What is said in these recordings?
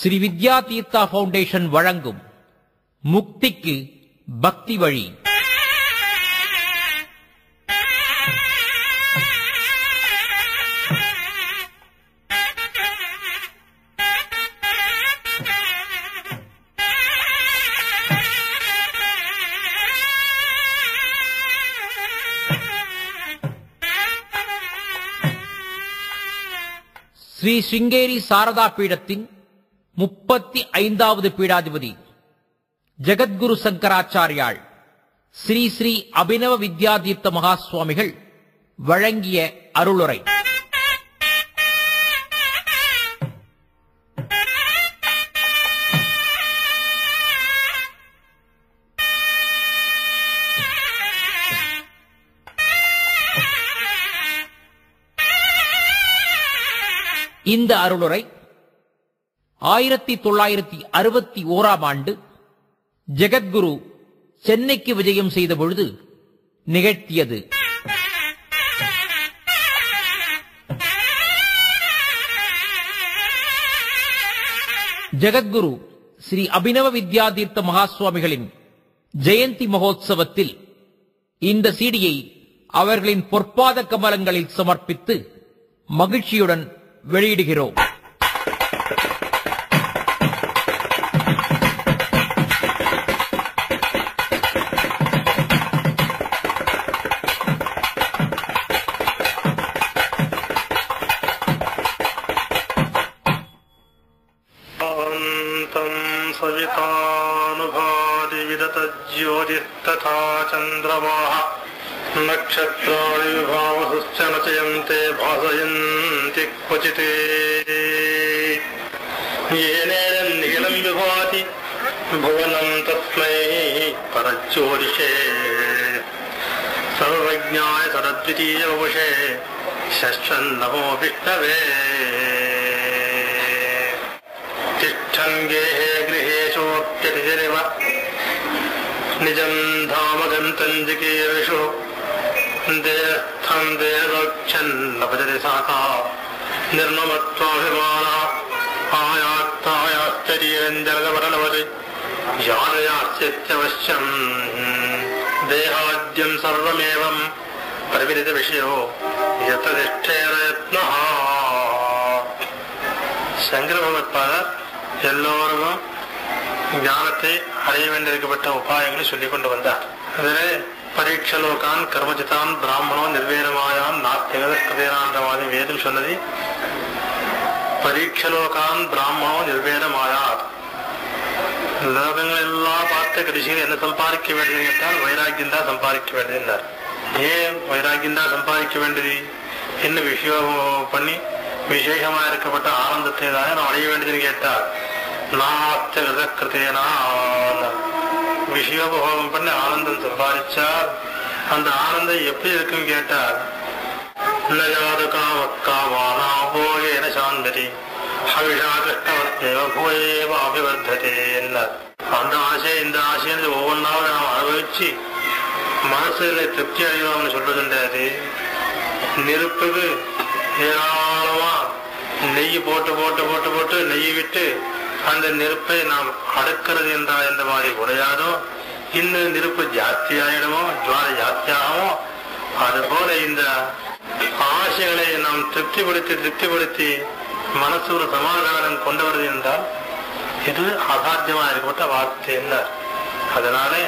ஸ்ரீ வித்யா தீர்த்தா foundation வழங்கும் முக்திக்கு பக்தி வழி ஸ்ரீ சிங்கேரி சாரதா பீடத்தின் முப்பத்தி ஐந்தாவது பீடாதிபதி ஜெகத்குரு சங்கராச்சாரியாள் ஸ்ரீ ஸ்ரீ அபினவ வித்யாதீர்த்த மகா சுவாமிகள் வழங்கிய அருளுரை இந்த அருளுரை ஆயிரத்தி தொள்ளாயிரத்தி அறுபத்தி ஓராம் ஆண்டு ஜெகத்குரு சென்னைக்கு விஜயம் செய்த பொழுது நிகழ்த்தியது ஜெகத்குரு ஸ்ரீ அபினவ வித்யாதீர்த்த மகா சுவாமிகளின் ஜெயந்தி மகோத்சவத்தில் இந்த சீடியை அவர்களின் பொற்பாத கமலங்களில் சமர்ப்பித்து மகிழ்ச்சியுடன் வெளியிடுகிறோம் न्तम् सवितानुभाति विदतज्योतिस्तथा चन्द्रमाः नक्षत्राणि विभावसुश्च नचयन्ते भासयन्ति क्वचित् येनेरन्नीलम् विभाति भुवनम् तस्मै परज्योतिषे सर्वज्ञाय सरद्वितीयवपुषे शश्वन्नमो विष्णवे तिष्ठन् गेहे गृहेषोऽप्यतिरिव निजम् धाम गन्तम् जिकीर्षु देस्थम् देवक्षन् लभजति साका निर्ममत्वाभिमाना आयात्तायाश्चर्यञ्जलवरलवति यानयास्यत्यवश्यम् देहाद्यम् सर्वमेवम् प्रविदितविषयो यतदिष्ठेन यत्नः சங்கர பகவத்பாதர் எல்லோருக்கும் ஞானத்தை அடைய வேண்டியிருக்கப்பட்ட உபாயங்களை சொல்லிக் கொண்டு வந்தார் அதிலே பரீட்சலோகான் கர்மஜிதான் பிராமணோ நிர்வேதமாயான் நாத்திகத கதேனாந்தவாதி வேதம் சொன்னது பரீட்சலோகான் பிராமணோ நிர்வேதமாயார் லோகங்களெல்லாம் பார்த்த கடைசியில் என்ன சம்பாதிக்க வேண்டியது கேட்டால் வைராக்கியம் தான் சம்பாதிக்க வேண்டியதுன்னார் ஏன் வைராக்கியம் தான் சம்பாதிக்க வேண்டியது என்ன விஷயம் பண்ணி விசேஷமா இருக்கப்பட்ட ஆனந்தத்தை தான் நாம் அடைய வேண்டியதுன்னு கேட்டால் நாத்திரத கிருத்தேனா விஷயோபோகம் பண்ணி ஆனந்தம் சம்பாதிச்சால் அந்த ஆனந்தம் எப்படி இருக்குன்னு கேட்டால் நயாது காம காமானா போகேன சாந்தரி ஹவிஷா கிருஷ்ணவத்தேவ பூயேவ அபிவர்த்ததே என்னார் அந்த ஆசை இந்த ஆசைன்னு ஒவ்வொன்றாவது நாம் அனுபவிச்சு மனசுல திருப்தி அடைவோம்னு சொல்றதுன்றாரு நெருப்புக்கு ஏராளமா நெய் போட்டு போட்டு போட்டு போட்டு நெய் விட்டு அந்த நெருப்பை நாம் அடக்கிறது என்றால் எந்த மாதிரி குறையாதோ இன்னும் நெருப்பு ஜாஸ்தியாயிடுமோ ஜுவார ஜாஸ்தியாகுமோ அது போல இந்த ஆசைகளை நாம் திருப்திப்படுத்தி திருப்திப்படுத்தி மனசு ஒரு சமாதானம் கொண்டு வருது என்றால் இது அசாத்தியமா இருக்கப்பட்ட வார்த்தை என்றார் அதனாலே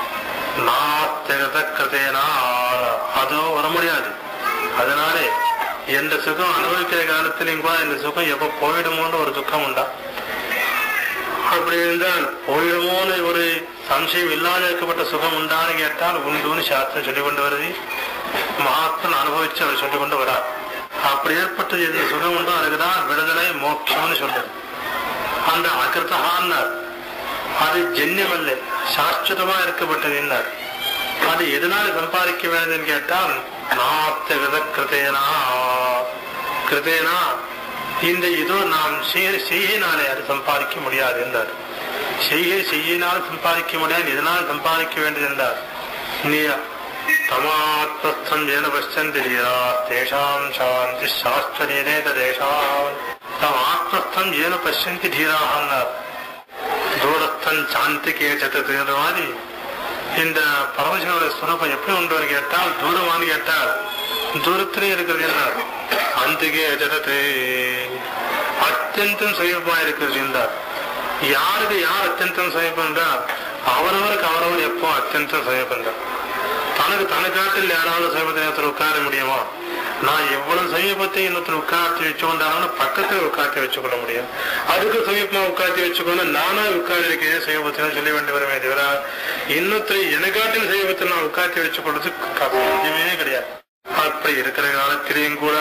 நாத்திரத கதேனா அதோ வர முடியாது அதனாலே எந்த சுகம் அனுபவிக்கிற காலத்திலையும் கூட இந்த சுகம் எப்ப போயிடுமோன்னு ஒரு துக்கம் உண்டா அப்படி இருந்தால் போயிடுமோன்னு ஒரு சம்சயம் இல்லாத இருக்கப்பட்ட சுகம் உண்டான்னு கேட்டால் உண்டுன்னு சாஸ்திரம் சொல்லிக் கொண்டு வருது மகாத்மன் அனுபவிச்சு அவர் சொல்லிக் கொண்டு வரார் அப்படி ஏற்பட்டது எந்த சுகம் உண்டோ அதுக்குதான் விடுதலை மோட்சம்னு சொல்றது அந்த அகிருத்தகான்னார் அது ஜென்யம் அல்ல சாஸ்வதமா இருக்கப்பட்டது என்னார் அது எதனால் சம்பாதிக்க வேண்டும்னு கேட்டால் நாத்திரத கிருதேனா கிருதேனா இந்த இதோ நாம் செய்யினாலே அது சம்பாதிக்க முடியாது என்றார் செய்கை செய்யினால் சம்பாதிக்க முடியாது இதனால் சம்பாதிக்க வேண்டியது என்றார் நீ தமாத்மஸ்தம் ஏன பஷ்யந்தி தீரா தேஷாம் சாந்தி சாஸ்வரீனே தேஷாம் தம் ஆத்மஸ்தம் ஏன பசியந்தி தீராகன்னார் தூரஸ்தன் சாந்திக்கே சத்தத்துன்ற மாதிரி இந்த பரமசிவனுடைய ஸ்வரூபம் எப்படி உண்டு கேட்டால் தூரமானு கேட்டால் தூரத்திலே இருக்கிறது என்ன அந்திகே ஜகத்து அத்தியந்தம் சமீபமா இருக்கிறது என்றார் யாருக்கு யார் அத்தியந்தம் சமீபம் என்றால் அவரவருக்கு அவரவர் எப்போ அத்தியந்தம் சமீபம் தான் தனக்கு தனக்காட்டில் யாராவது சமீபத்தில் ஒருத்தர் உட்கார முடியுமா நான் எவ்வளவு சமீபத்தை இன்னொருத்தர் உட்கார்த்தி வச்சு கொண்டாலும் பக்கத்துல உட்கார்த்தி வச்சுக்கொள்ள முடியும் அதுக்கு சமீபமா உட்கார்த்தி வச்சுக்கொண்டு நானா உட்கார்ந்து இருக்கேன் சமீபத்தில் சொல்ல வேண்டி வருமே தவிர இன்னொருத்தரை எனக்காட்டில் சமீபத்தில் நான் உட்கார்த்தி வச்சுக்கொள்றது சாத்தியமே கிடையாது அப்படி இருக்கிற காலத்திலையும் கூட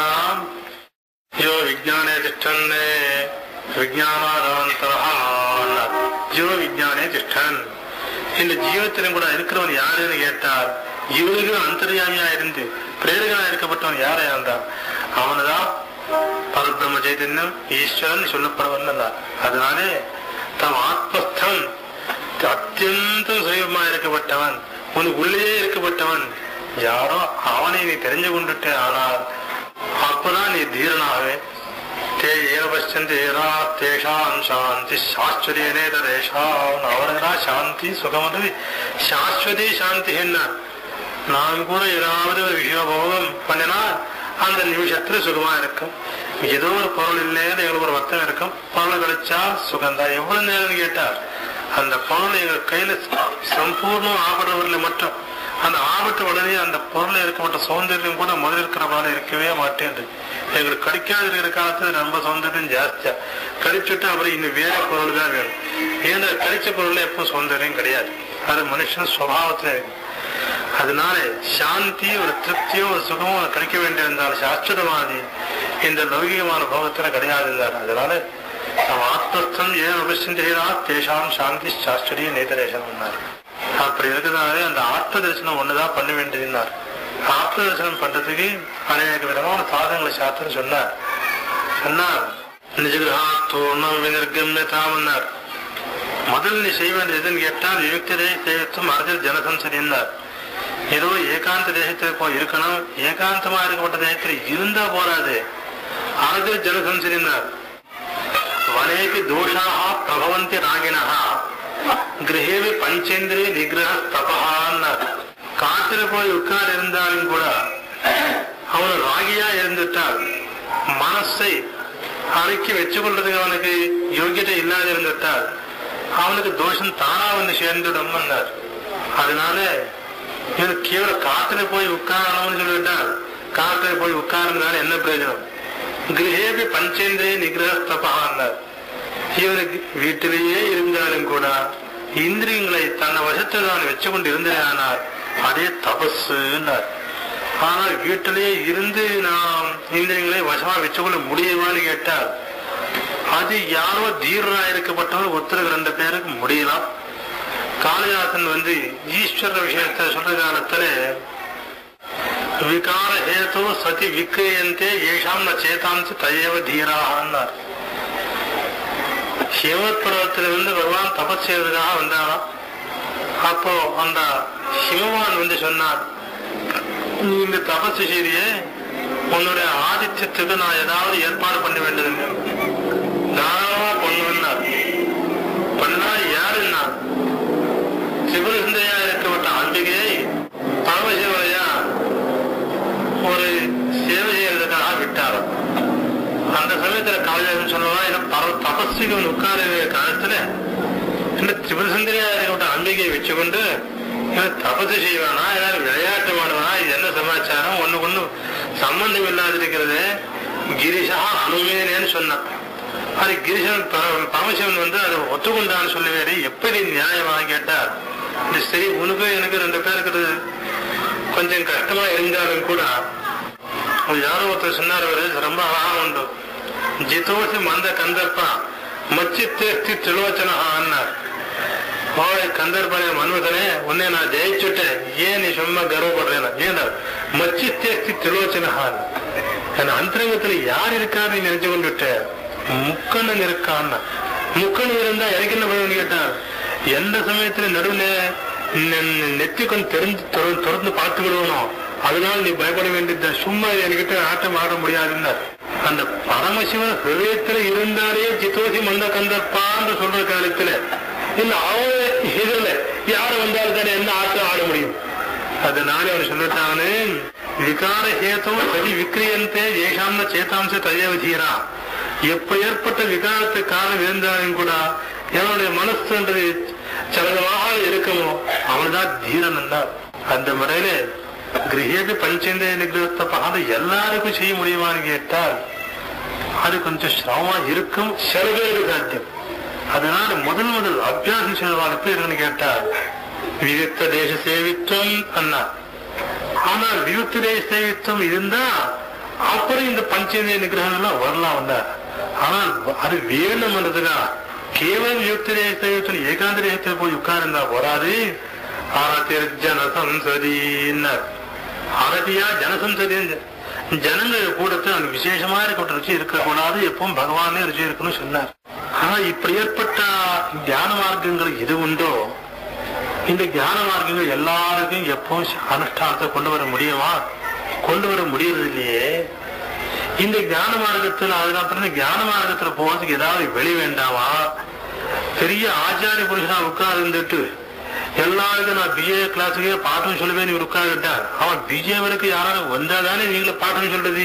யோ விஜயானே திஷ்டன்னே விஜயானாதவந்தரா ஜீவ விஜயானே திஷ்டன் இந்த ஜீவத்திலும் கூட இருக்கிறவன் யாருன்னு கேட்டால் இவனுக்கு அந்தர்யாமியா இருந்து பிரேரகனா இருக்கப்பட்டவன் யாரா இருந்தான் அவனுதான் பரபிரம்ம சைதன்யம் ஈஸ்வரன் சொல்லப்படுவன் அதனாலே தம் ஆத்மஸ்தம் அத்தியந்தம் சுயமா இருக்கப்பட்டவன் உனக்கு உள்ளே இருக்கப்பட்டவன் யாரோ அவனை நீ தெரிஞ்சு கொண்டுட்டே ஆனால் அப்பதான் நீ தீரனாகவே தே ஏன பச்சந்தி ஏனா தேஷாம் சாந்தி சாஸ்வதேனே ததேஷாம் அவர்களா சாந்தி சுகமது சாஸ்வதி சாந்தி என்ன நான் கூட ஏதாவது ஒரு விஷயபோகம் பண்ணினா அந்த நிமிஷத்துல சுகமா இருக்கும் ஏதோ ஒரு பொருள் இல்லைன்னு எங்களுக்கு ஒரு வருத்தம் இருக்கும் பொருள் கிடைச்சா சுகந்தா எவ்வளவு நேரம் கேட்டார் அந்த பொருள் எங்க கையில சம்பூர்ணம் ஆபடுறவர்ல மட்டும் அந்த ஆபத்து உடனே அந்த பொருள் இருக்கப்பட்ட சௌந்தரியம் கூட முதல் இருக்கிற போல இருக்கவே மாட்டேன் எங்களுக்கு கிடைக்காது இருக்கிற காலத்துல ரொம்ப சௌந்தரியம் ஜாஸ்தியா கிடைச்சுட்டு அப்புறம் இன்னும் வேற பொருள் தான் வேணும் ஏன்னா கிடைச்ச பொருள்ல எப்பவும் சௌந்தரியம் கிடையாது அது மனுஷன் சுபாவத்துல இருக்கு அதனால சாந்தி ஒரு திருப்தியோ ஒரு சுகமோ கிடைக்க வேண்டியிருந்தால் சாஸ்திரவாதி இந்த லௌகிகமான போகத்துல கிடையாது இருந்தார் அதனால நம் ஆத்மஸ்தம் ஏன் உபசிந்தா தேசாம் சாந்தி சாஸ்திரிய நேதரேசம் அப்படி இருக்கிறதாலே அந்த ஆத்ம தரிசனம் ஒண்ணுதான் பண்ண வேண்டியிருந்தார் ஆத்ம தரிசனம் பண்றதுக்கு அநேக விதமான சாதனங்களை சாஸ்திரம் சொன்னார் சொன்னார் நிஜகிரகாத்தோணம் வினிர்கம்யதாமன்னார் முதல் நீ செய்ய வேண்டியது எதுன்னு கேட்டால் யுக்திரை சேவித்தும் அரசியல் ஜனசம்சரிந்தார் ஏதோ ஏகாந்த தேசத்துல போய் இருக்கணும் ஏகாந்தமா இருக்கப்பட்ட தேசத்துல இருந்தா போராது அரசியல் ஜனசம்சரிந்தார் வனேபி தோஷாக பிரபவந்தி ராகினா கிரகேவி பஞ்சேந்திரிய நிகிரக தபஹான்னார் காட்டில போய் உட்கார் இருந்தாலும் கூட அவன் ராகியா இருந்துட்டால் மனசை அடக்கி வச்சு கொள்றதுக்கு அவனுக்கு யோகியதை இல்லாத இருந்துட்டால் அவனுக்கு தோஷம் தானா வந்து சேர்ந்துடும் அதனால இவன் கேவல காத்துல போய் உட்காரணும்னு சொல்லிவிட்டால் காத்துல போய் உட்கார்ந்தால என்ன பிரயோஜனம் கிரகேபி பஞ்சேந்திரிய நிகிரக தபஹான்னார் இவனுக்கு வீட்டிலேயே இருந்தாலும் கூட இந்திரியங்களை தன்னை வசத்தில் தான் வச்சு கொண்டு இருந்தேனால் அதே தபஸுன்னார் ஆனால் வீட்டிலேயே இருந்து நாம் இந்திரியங்களை வசமா வச்சுக்கொள்ள முடியுமான்னு கேட்டால் அது யாரோ தீரரா இருக்கப்பட்டவர் ஒருத்தருக்கு ரெண்டு பேருக்கு முடியலாம் காளிதாசன் வந்து ஈஸ்வர விஷயத்தை சொல்ற காலத்துல விகார ஹேத்து சதி விக்கிரியந்தே ஏஷாம் ந சேதாம்சி தயவ தீரான்னார் ஹிமத் பர்வத்துல வந்து பகவான் தபஸ் செய்வதற்காக வந்தாராம் அப்போ அந்த சிவவான் வந்து சொன்னார் நீ இந்த தபஸ் செய்தியே உன்னுடைய ஆதித்யத்துக்கு நான் ஏதாவது ஏற்பாடு பண்ண வேண்டியதுங்க தாராளமா பண்ணுவேன்னார் பண்ணா யாருன்னா சிவசிந்தையா இருக்கப்பட்ட அம்பிகை பரமசிவரையா ஒரு சேவை செய்யறதுக்காக விட்டாராம் அந்த சமயத்துல காளிதாசன் சொல்லலாம் என்ன பர தபஸ்விகள் உட்கார காலத்துல இந்த திபுரசுந்தரியா இருக்கப்பட்ட அம்பிகையை வச்சுக்கொண்டு இவன் தபசு செய்வானா ஏதாவது விளையாட்டு மாடுவானா இது என்ன சமாச்சாரம் ஒண்ணு ஒண்ணு சம்பந்தம் இல்லாது இருக்கிறது கிரிஷா அனுமேனேன்னு சொன்னான் அது கிரிசன் பர- பரமசிவன் வந்து அதை ஒத்துக்கொண்டான்னு சொல்லவே எப்படி நியாயமாக கேட்டார் இது சரி உனக்கு எனக்கு ரெண்டு பேருக்கு கொஞ்சம் கஷ்டமா இருந்தாலும் கூட அது யாரோ ஒருத்தர் சொன்னார் அவரு ரொம்ப அழகா உண்டு ஜிதோசி மந்த கந்தர்ப்பா மச்சித்தேஸ்தி திலோச்சனா அன்னார் ஓய் கந்தர்பனே மன்மதனே உன்னை நான் ஜெயிச்சுட்டேன் ஏன் நீ சும்மா கர்வப்படுறேன் ஏன்னா மச்சித்தேஸ்தி திலோச்சனா என் அந்தரங்கத்துல யார் இருக்காரு நீ நினைச்சு கொண்டுட்ட முக்கண்ணன் இருக்கான்னா முக்கண்ணன் இருந்தா எனக்கு என்ன பண்ணு கேட்டார் எந்த சமயத்துல நடுவுல நெ- நெத்தி கொஞ்சம் தெரிஞ்சு தொற- திறந்து பார்த்து விடுவனோ அதனால நீ பயப்பட வேண்டியது சும்மா என்கிட்ட ஆட்டம் ஆட முடியாதுன்னார் அந்த பரமசிவன் ஹிருதயத்துல இருந்தாலே சித்தோசி மந்த கந்தப்பான்னு சொல்ற காலத்துல இல்ல அவன் இதுல யாரு வந்தாலும் தானே என்ன ஆட்டம் ஆட முடியும் அதனால அவர் சொல்லிட்டானு விகார ஹேத்தும் சரி விக்ரியந்தே ஏஷாம்ன சேதாம்ச தயவதீரா எப்ப ஏற்பட்ட விகாரத்துக்கு காரணம் இருந்தாலும் கூட என்னுடைய மனசுன்றது சலனமாக இருக்குமோ அவன்தான் தீரன் என்றார் அந்த முறையில கிரகேபி பஞ்சேந்திர நிகிரகத்தை பார்த்து எல்லாருக்கும் செய்ய முடியுமான்னு கேட்டால் அது கொஞ்சம் சிரமமா இருக்கும் சில பேருக்கு சாத்தியம் அதனால முதல் முதல் அபியாசம் செய்வாள் எப்படி இருக்குன்னு கேட்டால் விவித்த தேச சேவித்துவம் அண்ணா ஆனால் விவித்த தேச சேவித்துவம் இருந்தா அப்புறம் இந்த பஞ்சேந்திர நிகிரகம் எல்லாம் வரலாம் வந்தார் ஆனால் அது வேணும்ன்றதுனா கேவலம் வியுக்த தேச சேவித்துவம் ஏகாந்த தேசத்தில் போய் உட்கார்ந்தா வராது ஆரத்திர் ஜனசம்சதின்னர் ஆரதியா ஜனசம்சதி ஜனங்கள் கூடத்தில் அந்த விசேஷமா இருக்கப்பட்ட ருச்சி இருக்கக்கூடாது எப்பவும் பகவானே ருச்சி இருக்குன்னு சொன்னார் ஆனா இப்படி ஏற்பட்ட தியான மார்க்கங்கள் எது உண்டோ இந்த தியான மார்க்கங்கள் எல்லாருக்கும் எப்பவும் அனுஷ்டானத்தை கொண்டு வர முடியுமா கொண்டு வர முடியறது இல்லையே இந்த தியான மார்க்கத்தில் அதுக்கப்புறம் இந்த தியான மார்க்கத்துல போறதுக்கு ஏதாவது வெளி வேண்டாமா பெரிய ஆச்சாரிய புருஷனா உட்கார்ந்துட்டு எல்லாருக்கும் நான் பிஏ கிளாஸுக்கே பாட்டம் சொல்லுவேன் இவர் உட்கார்ந்துட்டார் அவன் பிஏ வரைக்கும் யாராவது வந்தாதானே நீங்கள பாட்டம் சொல்றது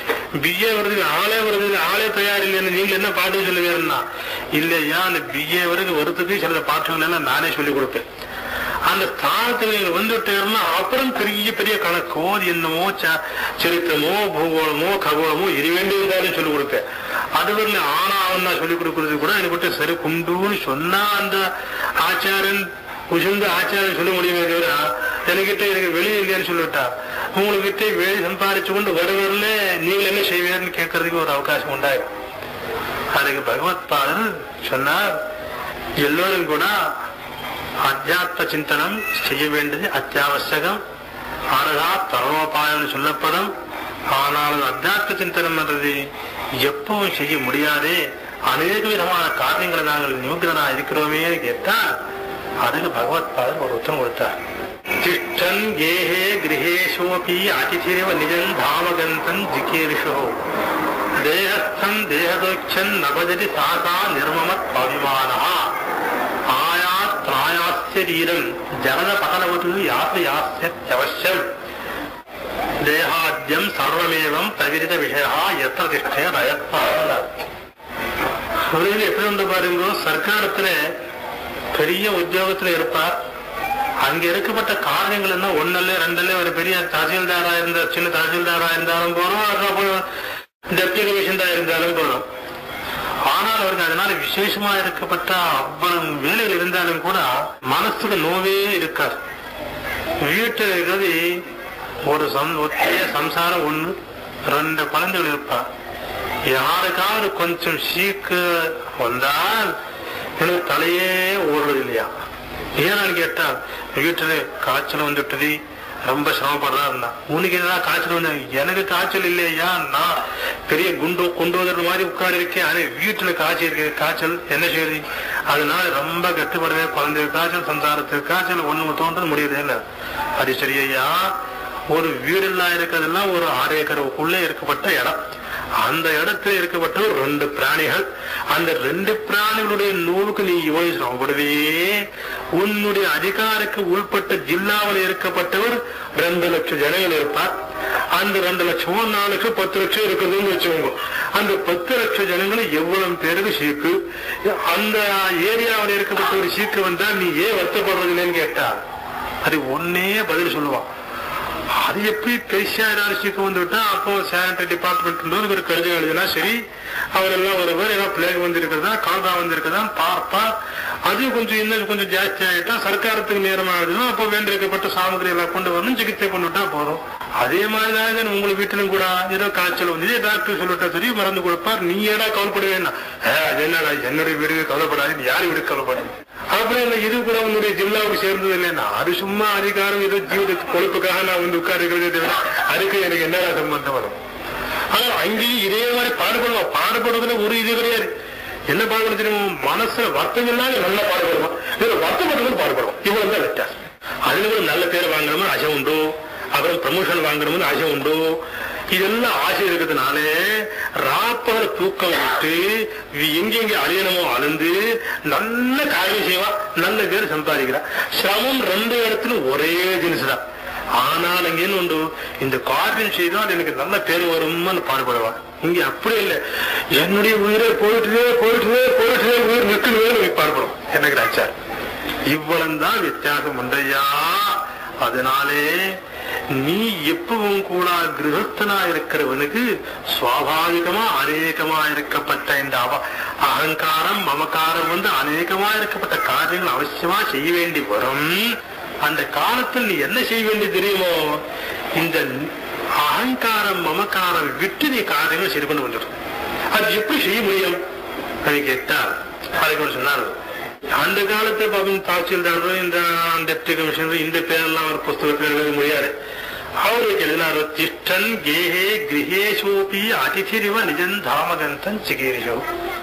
பிஏ வருது ஆளே வருது ஆளே தயார் இல்லைன்னு நீங்க என்ன பாட்டம் சொல்லுவீங்கன்னா இல்லையா அந்த பிஏ வரைக்கும் வரத்துக்கு சில பாட்டுகள் எல்லாம் நானே சொல்லி கொடுப்பேன் அந்த ஸ்தானத்தில் நீங்க வந்துட்டேன்னா அப்புறம் பெரிய பெரிய கணக்கோ அது என்னமோ ச- சரித்திரமோ பூகோளமோ ககோளமோ இது வேண்டியதாலும் சொல்லிக் கொடுப்பேன் அது வரல ஆனா அவன் சொல்லிக் கொடுக்கறது கூட எனக்கு விட்டு சரி குண்டுன்னு சொன்னா அந்த ஆச்சாரன் குசுந்து ஆச்சாரன் சொல்ல முடியுமே தவிர என்கிட்ட எனக்கு வெளியே இல்லையான்னு சொல்லிவிட்டா உங்ககிட்ட வெளி சம்பாரிச்சு கொண்டு வருவதில் நீங்கள் என்ன செய்வீர்னு கேட்கறதுக்கு ஒரு அவகாசம் உண்டாயிரும் அதுக்கு பகவத் பாதர் சொன்னார் எல்லோரும் கூட அத்தியாத்ம சிந்தனம் செய்ய வேண்டியது அத்தியாவசியகம் ஆனதா பரமோபாயம் சொல்லப்படும் ஆனால் அத்தியாத்ம சிந்தனம் என்றது எப்பவும் செய்ய முடியாதே அநேக விதமான காரியங்களை நாங்கள் நிமிக்கிறதா இருக்கிறோமே கேட்டால் அதுக்கு பகவத் பாதர் ஒரு உத்தரம் கொடுத்தார் திஷ்டன் ஏஹே கிரகேஷோபி அதிதிரேவ நிஜம் தாமகந்தன் ஜிகீர்ஷோ தேகஸ்தம் தேகதோச்சன் நபஜதி சாசா நிர்மமத் அபிமானா ஆயாத் பிராயாஸ்ய தீரம் ஜனத பகலவது யாத்து யாஸ்யவசியம் தேகாத்யம் சர்வமேவம் பிரவிரித விஷயா எத்த திஷ்டே ரயத்தான் சூரியன் எப்படி வந்து பாருங்க சர்க்காரத்துல பெரிய உத்தியோகத்துல இருப்பார் அங்க இருக்கப்பட்ட காரியங்கள் என்ன ஒன்னல்ல ரெண்டல்ல ஒரு பெரிய தாசில்தாரா இருந்த சின்ன தாசில்தாரா இருந்தாலும் போறோம் அதுக்கப்புறம் டெப்டி கமிஷனரா இருந்தாலும் போறோம் ஆனால் அவருக்கு அதனால விசேஷமா இருக்கப்பட்ட அவ்வளவு வேலைகள் இருந்தாலும் கூட மனசுக்கு நோவே இருக்காது வீட்டில் இருக்கிறது ஒரு சம் ஒற்றைய சம்சாரம் ஒண்ணு ரெண்டு குழந்தைகள் இருப்பா யாருக்காவது கொஞ்சம் சீக்கு வந்தால் எனக்கு தலையே ஓடுறது இல்லையா ஏன்னு கேட்டா வீட்டுல காய்ச்சல் வந்துட்டுது ரொம்ப சிரமப்படுறா இருந்தா உனக்கு ஏதாவது காய்ச்சல் வந்து எனக்கு காய்ச்சல் இல்லையா நான் பெரிய குண்டு கொண்டு வந்த மாதிரி உட்கார்ந்து இருக்கேன் ஆனா வீட்டுல காய்ச்சல் இருக்கு காய்ச்சல் என்ன செய்யுது அதனால ரொம்ப கட்டுப்படுவே குழந்தை காய்ச்சல் சம்சாரத்துக்கு காய்ச்சல் ஒண்ணு தோன்றது முடியுது என்ன அது சரியா ஒரு வீடெல்லாம் இருக்கிறதெல்லாம் ஒரு ஆறு ஏக்கருக்குள்ளே இருக்கப்பட்ட இடம் அந்த இடத்துல இருக்கப்பட்ட ஒரு ரெண்டு பிராணிகள் அந்த ரெண்டு பிராணிகளுடைய நூலுக்கு நீ இவ்வளவு சிரமப்படுவே உன்னுடைய அதிகாரக்கு உள்பட்ட ஜில்லாவில் இருக்கப்பட்டவர் ரெண்டு லட்சம் ஜனங்கள் இருப்பார் அந்த ரெண்டு லட்சமோ நாலு லட்சம் பத்து லட்சம் இருக்குதுன்னு வச்சுக்கோங்க அந்த பத்து லட்சம் ஜனங்களை எவ்வளவு பேருக்கு சீக்கு அந்த ஏரியாவில் இருக்கப்பட்ட ஒரு சீக்கு வந்தா நீ ஏன் வருத்தப்படுறது இல்லைன்னு கேட்டா அது ஒன்னே பதில் சொல்லுவான் அது எப்படி பெருசா ஏதாவது சீக்கிரம் வந்துவிட்டா அப்போ சானிட்டரி டிபார்ட்மெண்ட் ஒரு கடிதம் எழுதினா சரி அவர் எல்லாம் ஒருவர் ஏதோ பிளேக் வந்திருக்கிறதா கால்ரா வந்திருக்கிறதா பார்ப்பா அது கொஞ்சம் இன்னும் கொஞ்சம் ஜாஸ்தி ஆயிட்டா சர்க்காரத்துக்கு நேரம் ஆகுதுன்னா அப்போ வேண்டியிருக்கப்பட்ட சாமகிரி எல்லாம் கொண்டு வரணும் சிகிச்சை கொண்டு விட்டா போதும் அதே மாதிரி தான் உங்களை வீட்டிலும் கூட ஏதோ காய்ச்சல் வந்து டாக்டர் சொல்லிட்டா சரி மருந்து கொடுப்பார் நீ ஏடா கவலைப்படுவேன்னா அது என்னடா என்னுடைய வீடு கவலைப்படாது யார் வீடு கவலைப்படாது அப்புறம் இந்த இது கூட உன்னுடைய ஜில்லாவுக்கு சேர்ந்தது இல்லைன்னா அது சும்மா அதிகாரம் ஏதோ ஜீவித கொழுப்புக்காக நான் வந்து உட்காருக்கிறதே தவிர அதுக்கு எனக்கு என்னடா சம்பந்தம் வரும் ஆனா அங்கேயும் இதே மாதிரி பாடுபடுவோம் பாடுபடுறதுல ஒரு இது கிடையாது என்ன பாடுபட தெரியும் மனசுல வருத்தம் இல்லாத நல்லா பாடுபடுவோம் இதுல வருத்தப்படுறது பாடுபடுவோம் இவ்வளவு தான் வித்தியாசம் அதுல ஒரு நல்ல பேர் வாங்கணும்னு ஆசை உண்டு அப்புறம் ப்ரமோஷன் வாங்கணும்னு ஆசை உண்டு இதெல்லாம் ஆசை இருக்கிறதுனாலே ராப்பகல தூக்கம் விட்டு எங்கெங்க அழியணுமோ அழுந்து நல்ல காரியம் செய்வான் நல்ல பேர் சம்பாதிக்கிறான் சிரமம் ரெண்டு இடத்துல ஒரே ஜினிஸ் தான் ஆனால் அங்கேன்னு உண்டு இந்த காரியம் செய்தால் எனக்கு நல்ல பேர் வரும்னு பாடுபடுவான் இங்க அப்படி இல்லை என்னுடைய உயிரை போயிட்டுதே போயிட்டுதே போயிட்டுதே உயிர் நிற்கணுமே பாடுபடும் எனக்கு ஆச்சார் இவ்வளவுதான் வித்தியாசம் உண்டையா அதனாலே நீ எப்பவும் கூட கிரகஸ்தனா இருக்கிறவனுக்கு சுவாபாவிகமா அநேகமா இருக்கப்பட்ட இந்த அவ அகங்காரம் மமக்காரம் வந்து அநேகமா இருக்கப்பட்ட காரியங்கள் அவசியமா செய்ய வேண்டி வரும் அந்த காலத்தில் நீ என்ன செய்ய வேண்டி தெரியுமோ இந்த அகங்காரம் மமக்காரம் விட்டு நீ காரியங்கள் செய்து கொண்டு வந்துடும் அது எப்படி செய்ய முடியும் அது கேட்டா அதுக்கு ஒரு சொன்னார் அந்த காலத்து பாப்போம் தாசில்தாரோ இந்த டெப்டி கமிஷனர் இந்த பேரெல்லாம் ஒரு புஸ்தகத்தில் எழுத முடியாது அவருக்கு எழுதினாரோ திஷ்டன் கேஹே கிரகேஷோபி அதிதிரிவ நிஜன் தாமகந்தன் சிகீரிஷோ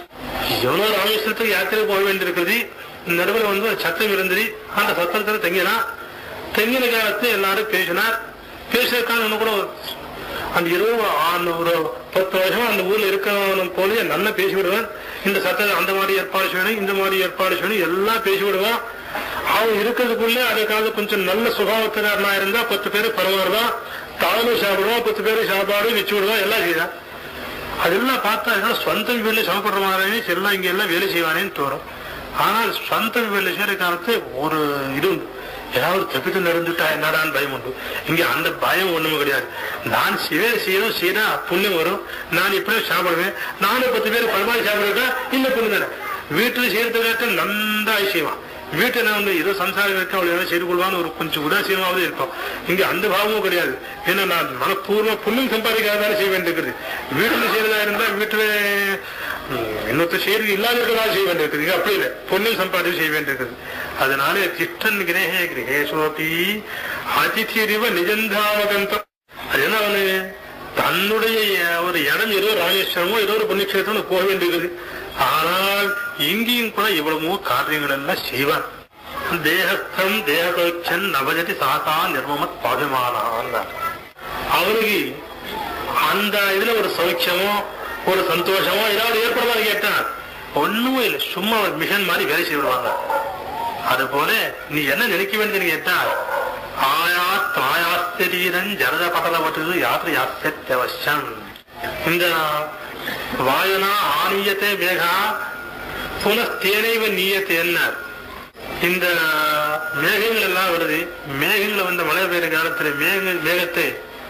எவ்வளோ ராமேஸ்வரத்துக்கு யாத்திரை போக வேண்டியிருக்கிறது நடுவில் வந்து ஒரு சத்தம் இருந்தது அந்த சத்தத்துல தங்கினா தங்கின காலத்துல எல்லாரும் பேசினார் பேசுறதுக்காக இன்னும் கூட அந்த இருபது அந்த ஒரு பத்து வருஷம் அந்த ஊர்ல இருக்கிறவன் போல நல்லா பேசி விடுவான் இந்த சத்தத்தை அந்த மாதிரி ஏற்பாடு செய்யணும் இந்த மாதிரி ஏற்பாடு செய்யணும் எல்லாம் பேசி விடுவான் அவன் இருக்கிறதுக்குள்ள அதுக்காக கொஞ்சம் நல்ல சுபாவத்துக்காரனா இருந்தா பத்து பேர் பரவாயில்தான் தானும் சாப்பிடுவான் பத்து பேர் சாப்பாடு வச்சு விடுவான் எல்லாம் செய்வான் அதெல்லாம் பார்த்தா எல்லாம் சொந்த வீட்டுல சமப்படுற மாதிரி எல்லாம் இங்க எல்லாம் வேலை செய்வானேன்னு தோணும் ஆனால் சொந்த வீட்டுல செய்யற காலத்து ஒரு இது உண்டு ஏதாவது தப்பித்து நடந்துட்டா என்னடான்னு பயம் உண்டு இங்க அந்த பயம் ஒண்ணுமே கிடையாது நான் சிவே செய்யணும் செய்தா புண்ணியம் வரும் நான் இப்படியே சாப்பிடுவேன் நானும் பத்து பேர் பரமாரி சாப்பிடுறதா இந்த புண்ணு தானே வீட்டுல செய்யறதுக்காக நன்றாய் செய்வான் வீட்டை நான் வந்து ஏதோ சம்சாரம் இருக்க அவளை ஏதாவது செய்து கொள்வான்னு ஒரு கொஞ்சம் உதாசீனமாவது இருக்கும் இங்க அந்த பாவமும் கிடையாது ஏன்னா நான் மனப்பூர்வ புண்ணியம் சம்பாதிக்காத செய்ய வேண்டியிருக்குது வீட்டுல செய்யறதா இருந்தா வீட்டுல இன்னொருத்தர் செய்யறது இல்லாத இருக்கிறதா செய்ய வேண்டியிருக்குது இங்க அப்படி இல்லை புண்ணியம் சம்பாதிச்சு செய்ய வேண்டியிருக்குது அதனால திஷ்டன் கிரகே கிரகேஸ்வபி அதிதிரிவ நிஜந்தாவகந்தம் அது என்ன அவனு தன்னுடைய ஒரு இடம் ஏதோ ராமேஸ்வரமோ ஏதோ ஒரு புண்ணியக்ஷேத்திரம் போக வேண்டியிருக்குது ஆனால் இங்கேயும் கூட இவ்வளவோ காரியங்கள் எல்லாம் செய்வான் தேகஸ்தம் தேகசௌச்சன் நவஜதி சாசா நிர்மமத் பாதமானான் அவருக்கு அந்த இதுல ஒரு சௌக்கியமோ ஒரு சந்தோஷமோ ஏதாவது ஏற்படுமான்னு கேட்டான் ஒண்ணுமே இல்லை சும்மா ஒரு மிஷன் மாதிரி வேலை செய்து விடுவாங்க அது போல நீ என்ன நினைக்க வேண்டியது கேட்டா ஆயா தாயாஸ்திரீரன் ஜரத படலப்பட்டது யாத்திரை யாத்தியவசம் இந்த வாயுனா ஆணியத்தை வேகா புனஸ்தேனைவ நீயத்தை என்ன இந்த மேகங்கள் எல்லாம் வருது மேகங்களை வந்து மழை பெய்யுற காலத்துல மேக மேகத்தை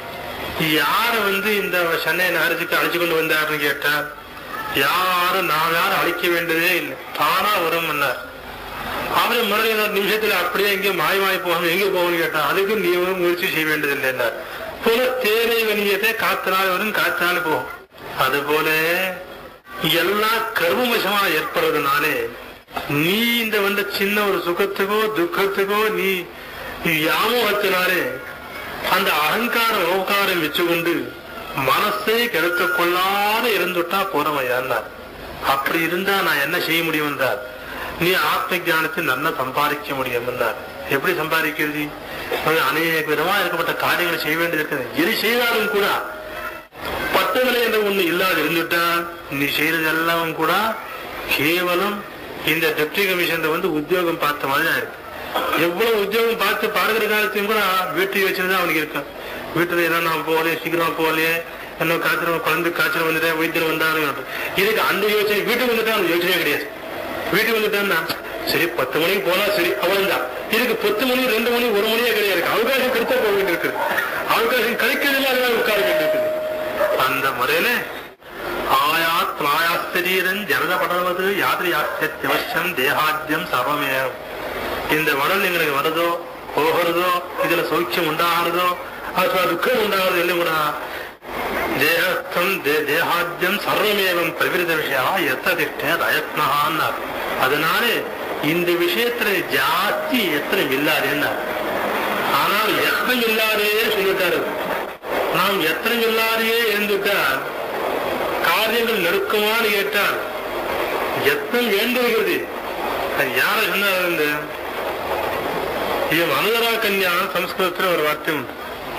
யார வந்து இந்த சென்னை நகரத்துக்கு அழைச்சு கொண்டு வந்தாருன்னு கேட்டார் யாரும் நாம் யாரும் அழிக்க வேண்டியதே இல்லை தானா வரும் அவரு மறுபடியும் ஒரு நிமிஷத்துல அப்படியே எங்கே மாய் மாய் போகணும் எங்க போகணும்னு கேட்டா அதுக்கு நீ ஒரு முயற்சி செய்ய வேண்டியதில்லை என்றார் புல தேனை வணியத்தை காத்தினால் வரும் காத்தினால் போகும் அது போல எல்லாம் கர்மவசமா ஏற்படுறதுனாலே நீ இந்த வந்த சின்ன ஒரு சுகத்துக்கோ துக்கத்துக்கோ நீ வியாமோகத்தினாலே அந்த அகங்கார ஓகாரம் வச்சுக்கொண்டு மனசை கெடுத்து கொள்ளாத இருந்துட்டா போறமையான்னார் அப்படி இருந்தா நான் என்ன செய்ய முடியும் என்றார் நீ ஆத்ம ஞானத்தை நல்லா சம்பாதிக்க முடியும் என்றார் எப்படி சம்பாதிக்கிறது அது அநேக விதமா இருக்கப்பட்ட காரியங்களை செய்ய வேண்டியது இருக்குது எது செய்தாலும் கூட பட்டுகளை என்ற ஒண்ணு இல்லாது இருந்துட்டா நீ செய்யறது எல்லாம் கூட கேவலம் இந்த டெப்டி கமிஷன் வந்து உத்தியோகம் பார்த்த மாதிரி தான் இருக்கு எவ்வளவு உத்தியோகம் பார்த்து பாடுகிற காலத்தையும் கூட வீட்டை வச்சிருந்தா அவனுக்கு இருக்கும் வீட்டுல ஏதோ நான் போகலையே சீக்கிரம் போகலையே என்ன காய்ச்சல் குழந்தை காய்ச்சல் வந்துட்டேன் வைத்தியம் வந்தாலும் இதுக்கு அந்த யோசனை வீட்டுக்கு வந்துட்டா அவனுக்கு யோசனையே கிடையாது வீட்டுக்கு வந்துட்டான்னா சரி பத்து மணிக்கு போனா சரி அவ்வளவுதான் இதுக்கு பத்து மணி ரெண்டு மணி ஒரு மணியே கிடையாது அவகாசம் கிடைத்தா போக வேண்டியிருக்கு அவகாசம் கிடைக்கிறதுல அதெல்லாம் உட்கார வேண்டியிருக்குது அந்த முறையில ஆயாத் மாயாஸ்திரீரன் ஜனத படவது யாத்திரை யாத்தியவசம் தேகாத்தியம் சர்வமேயம் இந்த உடல் எங்களுக்கு வருதோ போகிறதோ இதுல சௌக்கியம் உண்டாகிறதோ ಅಥವಾ துக்கம் உண்டாகிறது எல்லாம் கூட தேகஸ்தம் தேகாத்தியம் சர்வமேவம் பிரவிருத விஷயா எத்ததிஷ்ட ரயத்னஹான்னார் அதனால இந்த விஷயத்துல ஜாஸ்தி எத்தனை இல்லாதேன்னா ஆனால் எத்தனை இல்லாதே சொல்லிட்டாரு நாம் எத்தனை இல்லாதையே இருந்துட்டால் காரியங்கள் நெருக்கமானு கேட்டால் எத்தனை வேண்டுகிறது அது யார சொன்னார் இந்த இது மனுதரா கன்யா சம்ஸ்கிருதத்துல ஒரு வார்த்தை உண்டு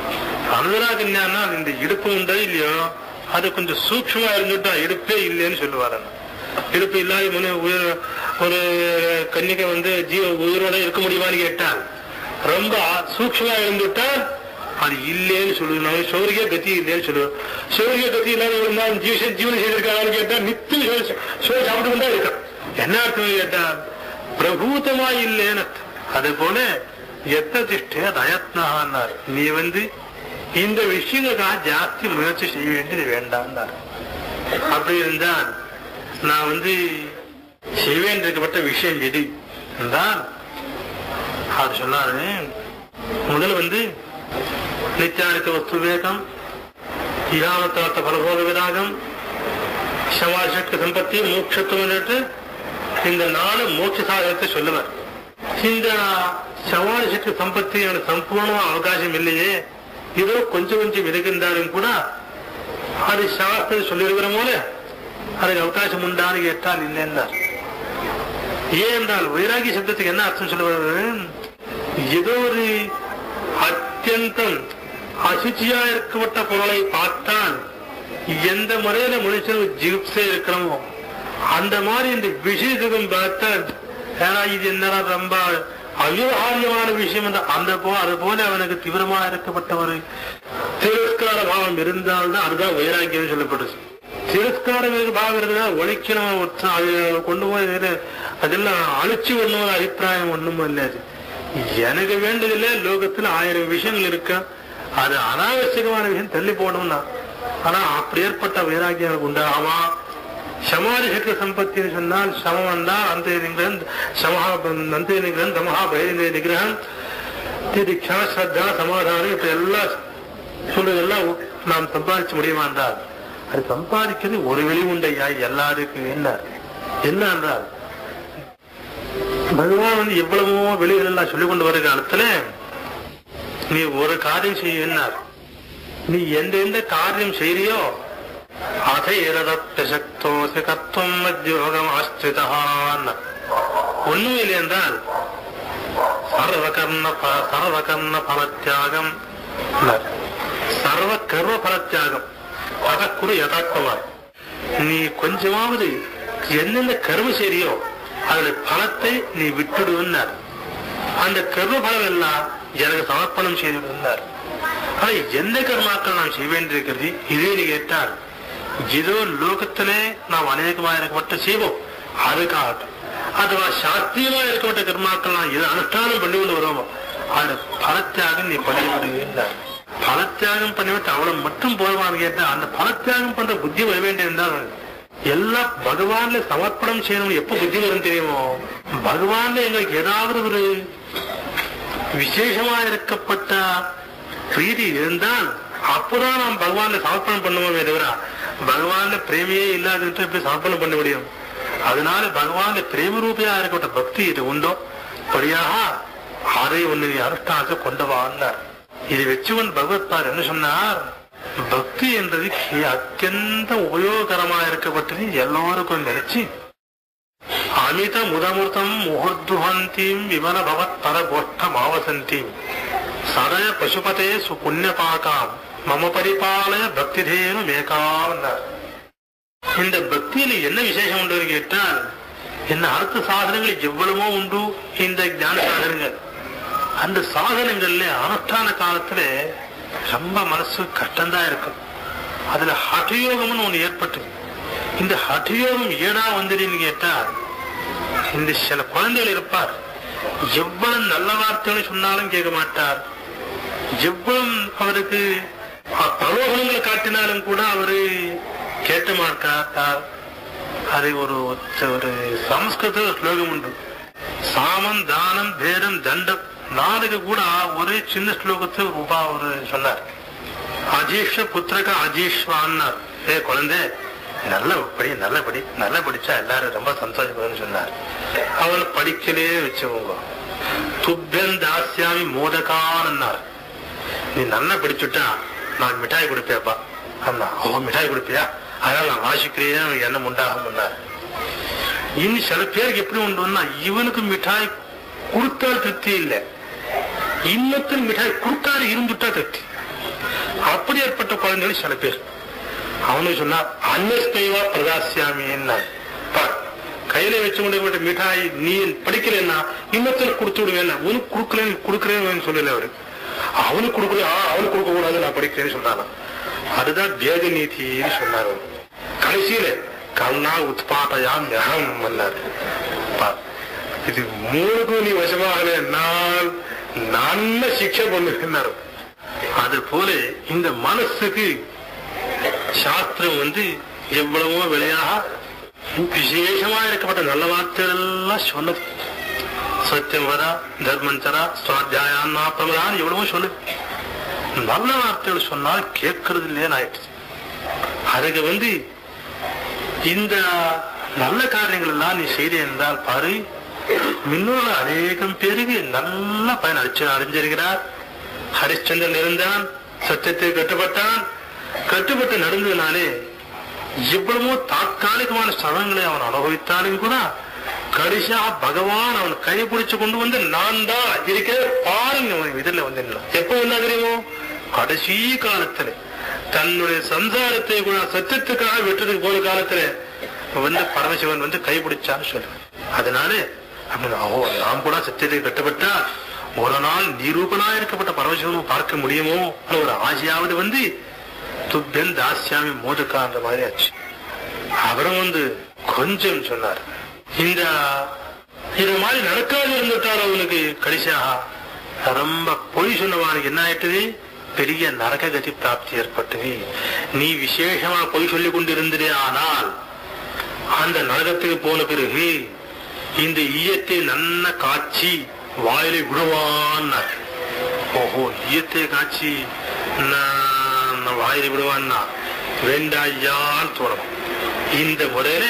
அனுதரா கல்யாணம்னா இந்த இடுப்பு உண்டோ இல்லையோ அது கொஞ்சம் சூக்ஷமா இருந்துட்டா இடுப்பே இல்லைன்னு சொல்லுவாரு அண்ணா. இடுப்பு இல்லாத முன்ன உயிர் ஒரு கன்னிகை வந்து ஜீவ உயிரோட இருக்க முடியுமான்னு கேட்டால் ரொம்ப சூக்ஷமா இருந்துட்டா அது இல்லைன்னு சொல்லுவாங்க சௌரிய கதி இல்லைன்னு சொல்லுவோம் சௌரிய கதி இல்லாத இருந்தால் ஜீவ ஜீவனம் செய்திருக்காங்கன்னு கேட்டா நித்தியம் சோறு சாப்பிட்டு கொண்டா இருக்கான் என்ன அர்த்தம் கேட்டா பிரபூதமா இல்லைன்னு அர்த்தம் அது போல எத்த திஷ்டே தயத்னார் நீ வந்து இந்த விஷயங்களுக்காக ஜாஸ்தி முயற்சி செய்ய வேண்டியது வேண்டாம்னார் அப்படி இருந்தால் நான் வந்து செய்வேன் இருக்கப்பட்ட விஷயம் எது என்றால் அது சொன்னாரு முதல் வந்து நித்தியானித்த வஸ்து விவேகம் இகாமத்தார்த்த பலபோக விராகம் சமாசக்தி சம்பத்தி மோட்சத்துவம் என்று இந்த நாலு மோட்ச சாதனத்தை சொல்லுவார் இந்த சவால் சக்தி சம்பத்தி எனக்கு சம்பூர்ணமா அவகாசம் இல்லையே இதோ கொஞ்சம் கொஞ்சம் இருக்கின்றாலும் கூட அது சாஸ்திரம் சொல்லியிருக்கிற போல அதுக்கு அவகாசம் உண்டான்னு கேட்டால் இல்லை என்றார் ஏன் என்றால் வைராகி சப்தத்துக்கு என்ன அர்த்தம் சொல்லுவது ஏதோ ஒரு அத்தியந்தம் அசுச்சியா இருக்கப்பட்ட பொருளை பார்த்தால் எந்த முறையில மனுஷன் ஜிப்ஸே இருக்கணுமோ அந்த மாதிரி இந்த விஷயத்துக்கும் பார்த்தால் ஏன்னா இது என்னடா ரொம்ப அவிவகாரியமான விஷயம் என்ற அந்த போ அது போல அவனுக்கு தீவிரமா இருக்கப்பட்ட ஒரு திரஸ்கார பாவம் இருந்தால்தான் அதுதான் வைராக்கியம் சொல்லப்படுது திரஸ்கார பாவம் இருந்தா ஒழிக்கணும் ஒருத்தன் அது கொண்டு போய் இதுல அதெல்லாம் அழிச்சு ஒண்ணும் அபிப்பிராயம் ஒண்ணும் இல்லாது எனக்கு வேண்டியதில்லை லோகத்துல ஆயிரம் விஷயங்கள் இருக்கு அது அனாவசியமான விஷயம் தள்ளி போடணும்னா ஆனா அப்படி ஏற்பட்ட வைராக்கியம் எனக்கு உண்டாகுமா சமாதி சக்தி சம்பத்தின்னு சொன்னால் சமம் வந்தால் அந்த நிகிரகம் சமஹா அந்த நிகிரகம் தமஹா பயந்த நிகிரகம் திதிக்ஷா ஸ்ரத்தா சமாதானம் இப்ப எல்லாம் சொல்றதெல்லாம் நாம் சம்பாதிக்க முடியுமா என்றால் அது சம்பாதிக்கிறது ஒரு வெளி உண்டையா எல்லாருக்கும் என்ன என்ன என்றால் பகவான் வந்து எவ்வளவோ வெளிகள் எல்லாம் சொல்லிக் கொண்டு வருகிற காலத்துல நீ ஒரு காரியம் செய்ய என்னார் நீ எந்த எந்த காரியம் செய்யறியோ அதேரதப்தசக்தோசி கத்துவம் மத்தியோகம் ஆஸ்திரிதான் ஒண்ணும் இல்லை என்றால் சர்வகர்ண ப- சர்வகர்ண பலத்தியாகம் என்றார். சர்வ கர்வ பலத்தியாகம் அதற்குரு யதார்த்தமாய் நீ கொஞ்சமாவது எந்தெந்த கர்மம் செய்றியோ அதோட பலத்தை நீ விட்டுடுன்னார் அந்த கர்ம பலம் எல்லாம் எனக்கு சமர்ப்பணம் செய்துவிடுந்தார் ஆனா எந்த கர்மாக்கள் நாம் செய்ய வேண்டியிருக்கிறது இதே நீ கேட்டால் ஏதோ லோகத்திலே நாம் அநேகமாக இருக்கப்பட்ட செய்வோம் அதுக்காகட்டும் அதுவா சாஸ்திரியமா இருக்கப்பட்ட கர்மாக்கள் நாம் எது அனுஷ்டானம் பண்ணி கொண்டு வருவோமோ அது பலத்தியாகம் நீ பண்ணிவிடுகிறார் பலத்தியாகம் பண்ணிவிட்டு அவ்வளவு மட்டும் போதுமான்னு கேட்டா அந்த பலத்தியாகம் பண்ற புத்தி வர வேண்டியிருந்தால் எல்லாம் பகவான்ல சமர்ப்பணம் செய்யணும் எப்ப புத்தி வரும் தெரியுமோ பகவான்ல எங்களுக்கு ஏதாவது ஒரு விசேஷமா இருக்கப்பட்ட பிரீதி இருந்தால் அப்பதான் நாம் பகவான்ல சமர்ப்பணம் பண்ணுவோமே தவிர பகவான்ல பிரேமியே இல்லாதவற்றை எப்படி சமர்ப்பணம் பண்ண முடியும் அதனால பகவான்ல பிரேம ரூபியா இருக்கப்பட்ட பக்தி இது உண்டோ படியாக அதை ஒன்னு நீ அனுஷ்டானத்தை கொண்டவான்னார் இதை வச்சுவன் பகவத்பார் என்ன சொன்னார் பக்தி என்றது அத்தியந்த உபயோகரமா இருக்கப்பட்டது எல்லோருக்கும் நினைச்சு அமித முதமுர்த்தம் முகர்துஹந்தீம் விமல பவத் பரகோஷ்டம் ஆவசந்தீம் சதய பசுபதே சுபுண்ணியபாகாம் மம பரிபாலய பக்தி தேனு மேகாவன்னார் இந்த பக்தியில என்ன விசேஷம் உண்டு கேட்டால் என்ன அடுத்த சாதனங்கள் எவ்வளவோ உண்டு இந்த ஞான சாதனங்கள் அந்த சாதனங்கள்ல அனுஷ்டான காலத்துல ரொம்ப மனசு கஷ்டம்தான் இருக்கும் அதுல ஹಠயோகம்னு ஒண்ணு ஏற்பட்டு இந்த ஹಠயோகம் ஏடா வந்துடுன்னு கேட்டால் இந்த சில குழந்தைகள் இருப்பார் எவ்வளவு நல்ல வார்த்தைகள் சொன்னாலும் கேட்க மாட்டார் எவ்வளவு அவருக்கு அ- பிரலோகனங்களை காட்டினாலும் கூட அவரு கேட்க மாட்டார் அது ஒரு ஒரு சமஸ்கிருத ஸ்லோகம் உண்டு சாமம் தானம் பேரம் தண்டம் நாளுக்கு கூட ஒரே சின்ன ஸ்லோகத்தை ஒரு உபா ஒரு சொன்னார் அஜீஷ புத்திரக அஜீஷ்வான்னார் ஏ குழந்தை நல்ல படி நல்ல படி நல்லா படிச்சா எல்லாரும் ரொம்ப சந்தோஷப்படுன்னு சொன்னார் அவன் படிக்கலே வச்சுக்கோங்க துப்பியன் தாசியாமி மோதகான்னார் நீ நல்லா படிச்சுட்டா நான் மிட்டாய் கொடுப்பேப்பா அண்ணா ஓ மிட்டாய் கொடுப்பியா அதனால நான் வாசிக்கிறேன் எண்ணம் உண்டாகும் இனி சில பேருக்கு எப்படி உண்டுன்னா இவனுக்கு மிட்டாய் கொடுத்தால் திருப்தி இல்லை இன்னொருத்தர் மிட்டாய் கொடுத்தாரு இருந்துட்டா திருப்தி அப்படி ஏற்பட்ட குழந்தைகள் சில பேர் அவனு சொன்னா அன்னஸ்தைவா பிரதாசியாமின்னா கையில வச்சு கொண்டு போயிட்ட மிட்டாய் நீ படிக்கலன்னா இன்னொருத்தர் கொடுத்து விடுவேன் உனக்கு கொடுக்கலன்னு கொடுக்கறேன்னு சொல்லல அவரு அவனுக்கு கொடுக்கல ஆ, அவனுக்கு கொடுக்க கூடாது நான் படிக்கிறேன்னு சொன்னானா அதுதான் வேத நீதின்னு சொன்னார் அவர். கடைசியில கண்ணா உத்பாட்டையா ஞானம் பண்ணாரு பா- இது மூணுக்கும் நீ வசமாகல நான் நல்ல சிக்ஷை பண்ணுகிறார் அது போல இந்த மனசுக்கு சாஸ்திரம் வந்து எவ்வளவோ விலையாக விசேஷமா இருக்கப்பட்ட நல்ல வார்த்தைகள் எல்லாம் சொன்னது சத்தியம் வரா தர்மம் தரா சுவாத்தியாயான்னா பிரமதான் எவ்வளவோ சொல்லுது நல்ல வார்த்தைகள் சொன்னால் கேட்கறது இல்லையே ஆயிடுச்சு அதுக்கு வந்து இந்த நல்ல காரியங்கள் எல்லாம் நீ செய்த என்றால் பாரு முன்னோட அநேகம் பேருக்கு நல்ல பயன் அடிச்சு அடைஞ்சிருக்கிறார் ஹரிச்சந்திரன் இருந்தான் சத்தியத்தை கட்டுப்பட்டான் கட்டுப்பட்டு நடந்ததுனாலே எவ்வளவோ தாற்காலிகமான சதங்களை அவன் அனுபவித்தாலும் கூட கடைசியா பகவான் அவன் கை பிடிச்சு கொண்டு வந்து நான் தான் இருக்கிற பாருங்க அவன் இதுல வந்து நின்னான். எப்ப வந்தா தெரியுமோ கடைசி காலத்துல தன்னுடைய சம்சாரத்தை கூட சத்தியத்துக்காக விட்டதுக்கு போன காலத்துல வந்து பரமசிவன் வந்து கை பிடிச்சான்னு சொல்லுவேன் அதனால அப்படின்னு, ஓ நாம் கூட சத்தியத்தை கட்டப்பட்டா ஒரு நாள் நிரூபனா இருக்கப்பட்ட பரமசிவனும் பார்க்க முடியுமோ ஒரு ஆசையாவது வந்து துப்பியன் தாஸ்யாமி மோதுக்கான்ற மாதிரி ஆச்சு அவரும் வந்து கொஞ்சம் சொன்னார் இந்த இது மாதிரி நடக்காது இருந்துட்டால் அவனுக்கு கடைசியாக ரொம்ப பொய் சொன்னவானுக்கு என்ன ஆயிட்டது பெரிய நரக கதி பிராப்தி ஏற்பட்டது நீ விசேஷமா பொய் சொல்லிக் கொண்டிருந்ததே ஆனால் அந்த நரகத்துக்கு போன பிறகு இந்த ஈயத்தை நன்ன காய்ச்சி வாயில விடுவான்னார் ஓஹோ ஈயத்தை காய்ச்சி நான் நான் வாயில விடுவான்னா வேண்டாயான்னு தோணும் இந்த முறையில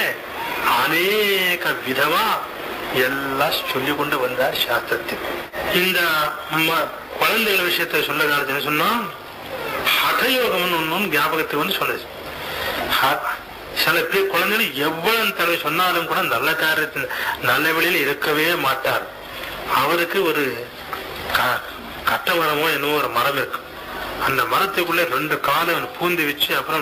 அநேக விதமா எல்லாம் சொல்லி கொண்டு வந்தார் சாஸ்திரத்தில் இந்த ம- குழந்தைகள் விஷயத்தை சொல்ல காலத்துல சொன்னா ஹடயோகம்னு ஒன்னும் ஞாபகத்துக்கு வந்து சொன்னது ஹ- சில பேர் குழந்தைகள் எவ்வளவு தடவை சொன்னாலும் கூட நல்ல காரியத்தில் நல்ல வழியில் இருக்கவே மாட்டார் அவருக்கு ஒரு க- கட்ட மரமோ என்னவோ ஒரு மரம் இருக்கு அந்த மரத்துக்குள்ள ரெண்டு காலை அவன் பூந்து வச்சு அப்புறம்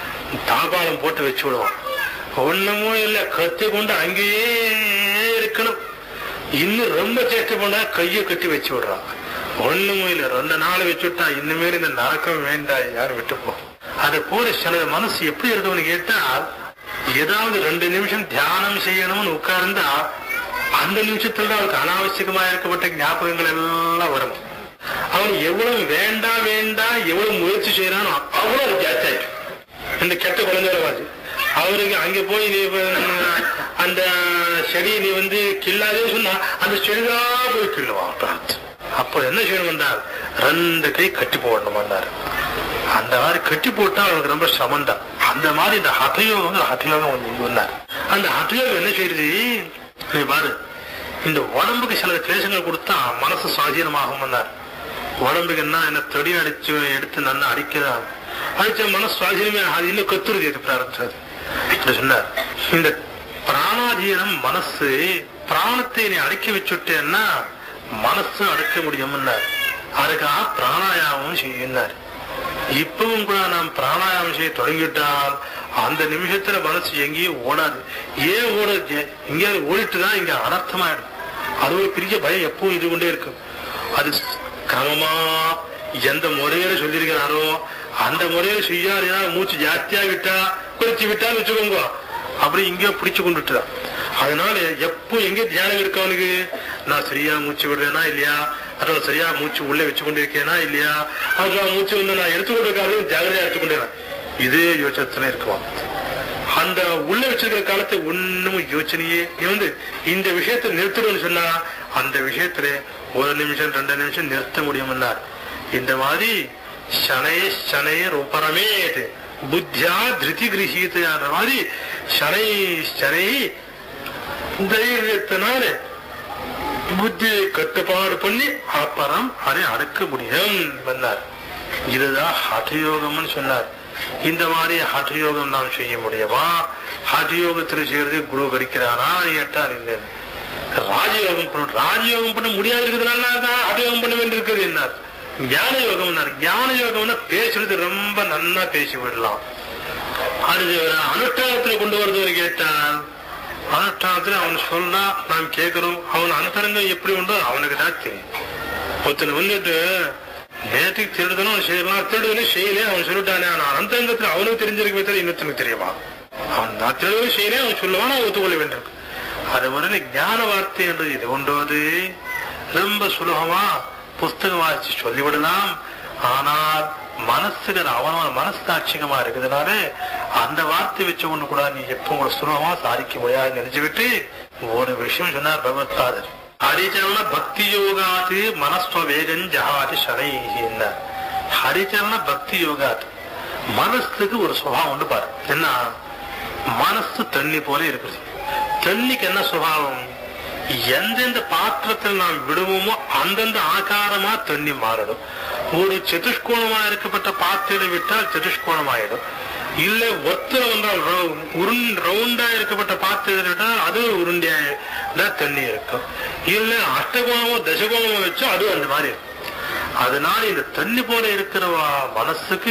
தாபாலம் போட்டு வச்சு விடுவான் ஒண்ணுமோ இல்ல கத்தி கொண்டு அங்கேயே இருக்கணும் இன்னும் ரொம்ப சேஷ்டை பண்ணா கையை கட்டி வச்சு விடுறான் ஒண்ணுமே இல்ல ரெண்டு நாள் வச்சு விட்டா இனிமேல் இந்த நரக்கம் வேண்டாம் யாரும் விட்டு போ அது போல சில மனசு எப்படி இருக்கும்னு கேட்டால் ஏதாவது ரெண்டு நிமிஷம் தியானம் செய்யணும்னு உட்கார்ந்தா அந்த நிமிஷத்துல தான் அவருக்கு அனாவசியமா இருக்கப்பட்ட ஞாபகங்கள் எல்லாம் வரும் அவன் எவ்வளவு வேண்டாம் வேண்டாம் எவ்வளவு முயற்சி செய்யறானோ அவ்வளவு அது ஜாஸ்தி ஆயிடும் இந்த கெட்ட குழந்தைகளை மாதிரி அவருக்கு அங்க போய் நீ இப்ப, அந்த செடியை நீ வந்து கில்லாதே சொன்னா அந்த செடிதா போய் கிள்ளுவான் அப்போ என்ன செய்யணும் என்றால் ரெண்டு கை கட்டி போடணுமாண்டாரு அந்த மாதிரி கட்டி போட்டா அவனுக்கு ரொம்ப சிரமம் தான் அந்த மாதிரி இந்த ஹதயோகம் ஹதயோகம் ஒண்ணு வந்தார் அந்த ஹதயோகம் என்ன செய்யுது நீ பாரு இந்த உடம்புக்கு சில கிளேசங்கள் கொடுத்தா மனசு சுவாதீனமாகும் வந்தார் உடம்புக்கு என்ன என்ன தொடி அடிச்சு எடுத்து நல்லா அடிக்கிறான் அடிச்ச மனசு சுவாதீனமே அது இன்னும் கத்துருது இது பிராரத்தது அப்படி சொன்னார் இந்த பிராணாதீனம் மனசு பிராணத்தை நீ அடக்கி வச்சுட்டேன்னா மனசு அடக்க முடியும்னார் அதுக்காக பிராணாயாமம் செய்யினார் இப்பவும் கூட நாம் பிராணாயாமம் செய்ய தொடங்கிட்டால் அந்த நிமிஷத்துல மனசு எங்கேயும் ஓடாது ஏன் ஓடுது எங்கேயாவது ஓடிட்டு தான் இங்க அனர்த்தமாயிடும் அது ஒரு பெரிய பயம் எப்பவும் இது கொண்டே இருக்கும் அது கிரமமா எந்த முறையில சொல்லியிருக்கிறாரோ அந்த முறையில செய்யாருன்னா மூச்சு ஜாஸ்தியா விட்டா குறிச்சு விட்டான்னு வச்சுக்கோங்க அப்படி இங்கே பிடிச்சு கொண்டுட்டுதான் அதனால எப்போ எங்க தியானம் இருக்கு அவனுக்கு நான் சரியா மூச்சு விடுறேனா இல்லையா அதாவது சரியா மூச்சு உள்ளே வச்சு கொண்டிருக்கேனா இல்லையா அப்புறம் மூச்சு வந்து நான் எடுத்துக்கொண்டு இருக்காது ஜாகிரதையா எடுத்துக்கொண்டேன் இதே யோசனை இருக்குவான் அந்த உள்ள வச்சிருக்கிற காலத்தை ஒண்ணும் யோசனையே நீ வந்து இந்த விஷயத்தை நிறுத்தணும்னு சொன்னா அந்த விஷயத்துல ஒரு நிமிஷம் ரெண்டு நிமிஷம் நிறுத்த முடியும்னார் இந்த மாதிரி சனைய சனைய ரூபரமே புத்தியா திருதி கிரகித்த மாதிரி சனை சனை தைரியத்தினால புத்தியை கட்டுப்பாடு பண்ணி அப்புறம் அதை அடக்க முடியும் வந்தார் இதுதான் ஹఠயோகம்னு சொன்னார் இந்த மாதிரி ஹఠயோகம் நாம் செய்ய முடியுமா ஹఠயோகத்தில் செய்யறது குரு கரிக்கிறானா கேட்டார் இல்லை ராஜயோகம் பண்ண ராஜயோகம் பண்ண முடியாது இருக்கிறதுனால தான் ஹఠயோகம் பண்ண வேண்டியிருக்கிறது என்ன ஞான யோகம் ஞான யோகம்னா பேசுறது ரொம்ப நன்னா பேசி விடலாம் அது அனுஷ்டானத்துல கொண்டு வருது கேட்டால் அனுஷ்டானத்துல அவன் சொன்னா நாம் கேட்கிறோம் அவன் அனுசரங்கம் எப்படி உண்டோ அவனுக்கு தான் தெரியும் ஒருத்தன் வந்துட்டு நேற்றுக்கு திருடுதனும் அவன் செய்யலாம் திருடுதலும் செய்யலே அவன் சொல்லிட்டானே ஆனா அந்தரங்கத்துல அவனுக்கு தெரிஞ்சிருக்கவே தவிர இன்னொருத்தனுக்கு தெரியுமா அவன் நான் திருடுதலும் செய்யலே அவன் சொல்லுவான் நான் ஒத்துக்கொள்ள வேண்டும் அது முதல்ல ஞான வார்த்தை என்று இது கொண்டோது ரொம்ப சுலபமா புஸ்தகம் வாசிச்சு சொல்லிவிடலாம் ஆனால் மனசுக்கு அவனவன் மனசு தாட்சியமா இருக்கிறதுனால அந்த வார்த்தை வச்சு ஒண்ணு கூட நீ எப்ப உங்களை சுலபமா சாதிக்க முடியாது நினைச்சுக்கிட்டு ஒரு விஷயம் சொன்னார் பகவத்பாதர் ஹரிச்சரண பக்தி யோகாத்து மனஸ்வ வேகம் ஜகாதி சரை ஹரிச்சரண பக்தி யோகாத் மனசுக்கு ஒரு சுபாவம் உண்டு பாரு என்ன மனசு தண்ணி போல இருக்குது தண்ணிக்கு என்ன சுபாவம் எந்தெந்த பாத்திரத்தில் நாம் விடுவோமோ அந்தந்த ஆகாரமா தண்ணி மாறிடும் ஒரு சதுஷ்கோணமா இருக்கப்பட்ட பாத்திரம் விட்டால் சதுஷ்கோணமாயிடும் இல்ல ஒத்தர வந்தால் ரவுண்டா இருக்கப்பட்ட பாத்திரத்தில் விட்டால் அது உருண்டியா தான் தண்ணி இருக்கும் இல்ல அஷ்டகோணமோ தசகோணமோ வச்சோ அது அந்த மாதிரி இருக்கும் அதனால இந்த தண்ணி போல இருக்கிற மனசுக்கு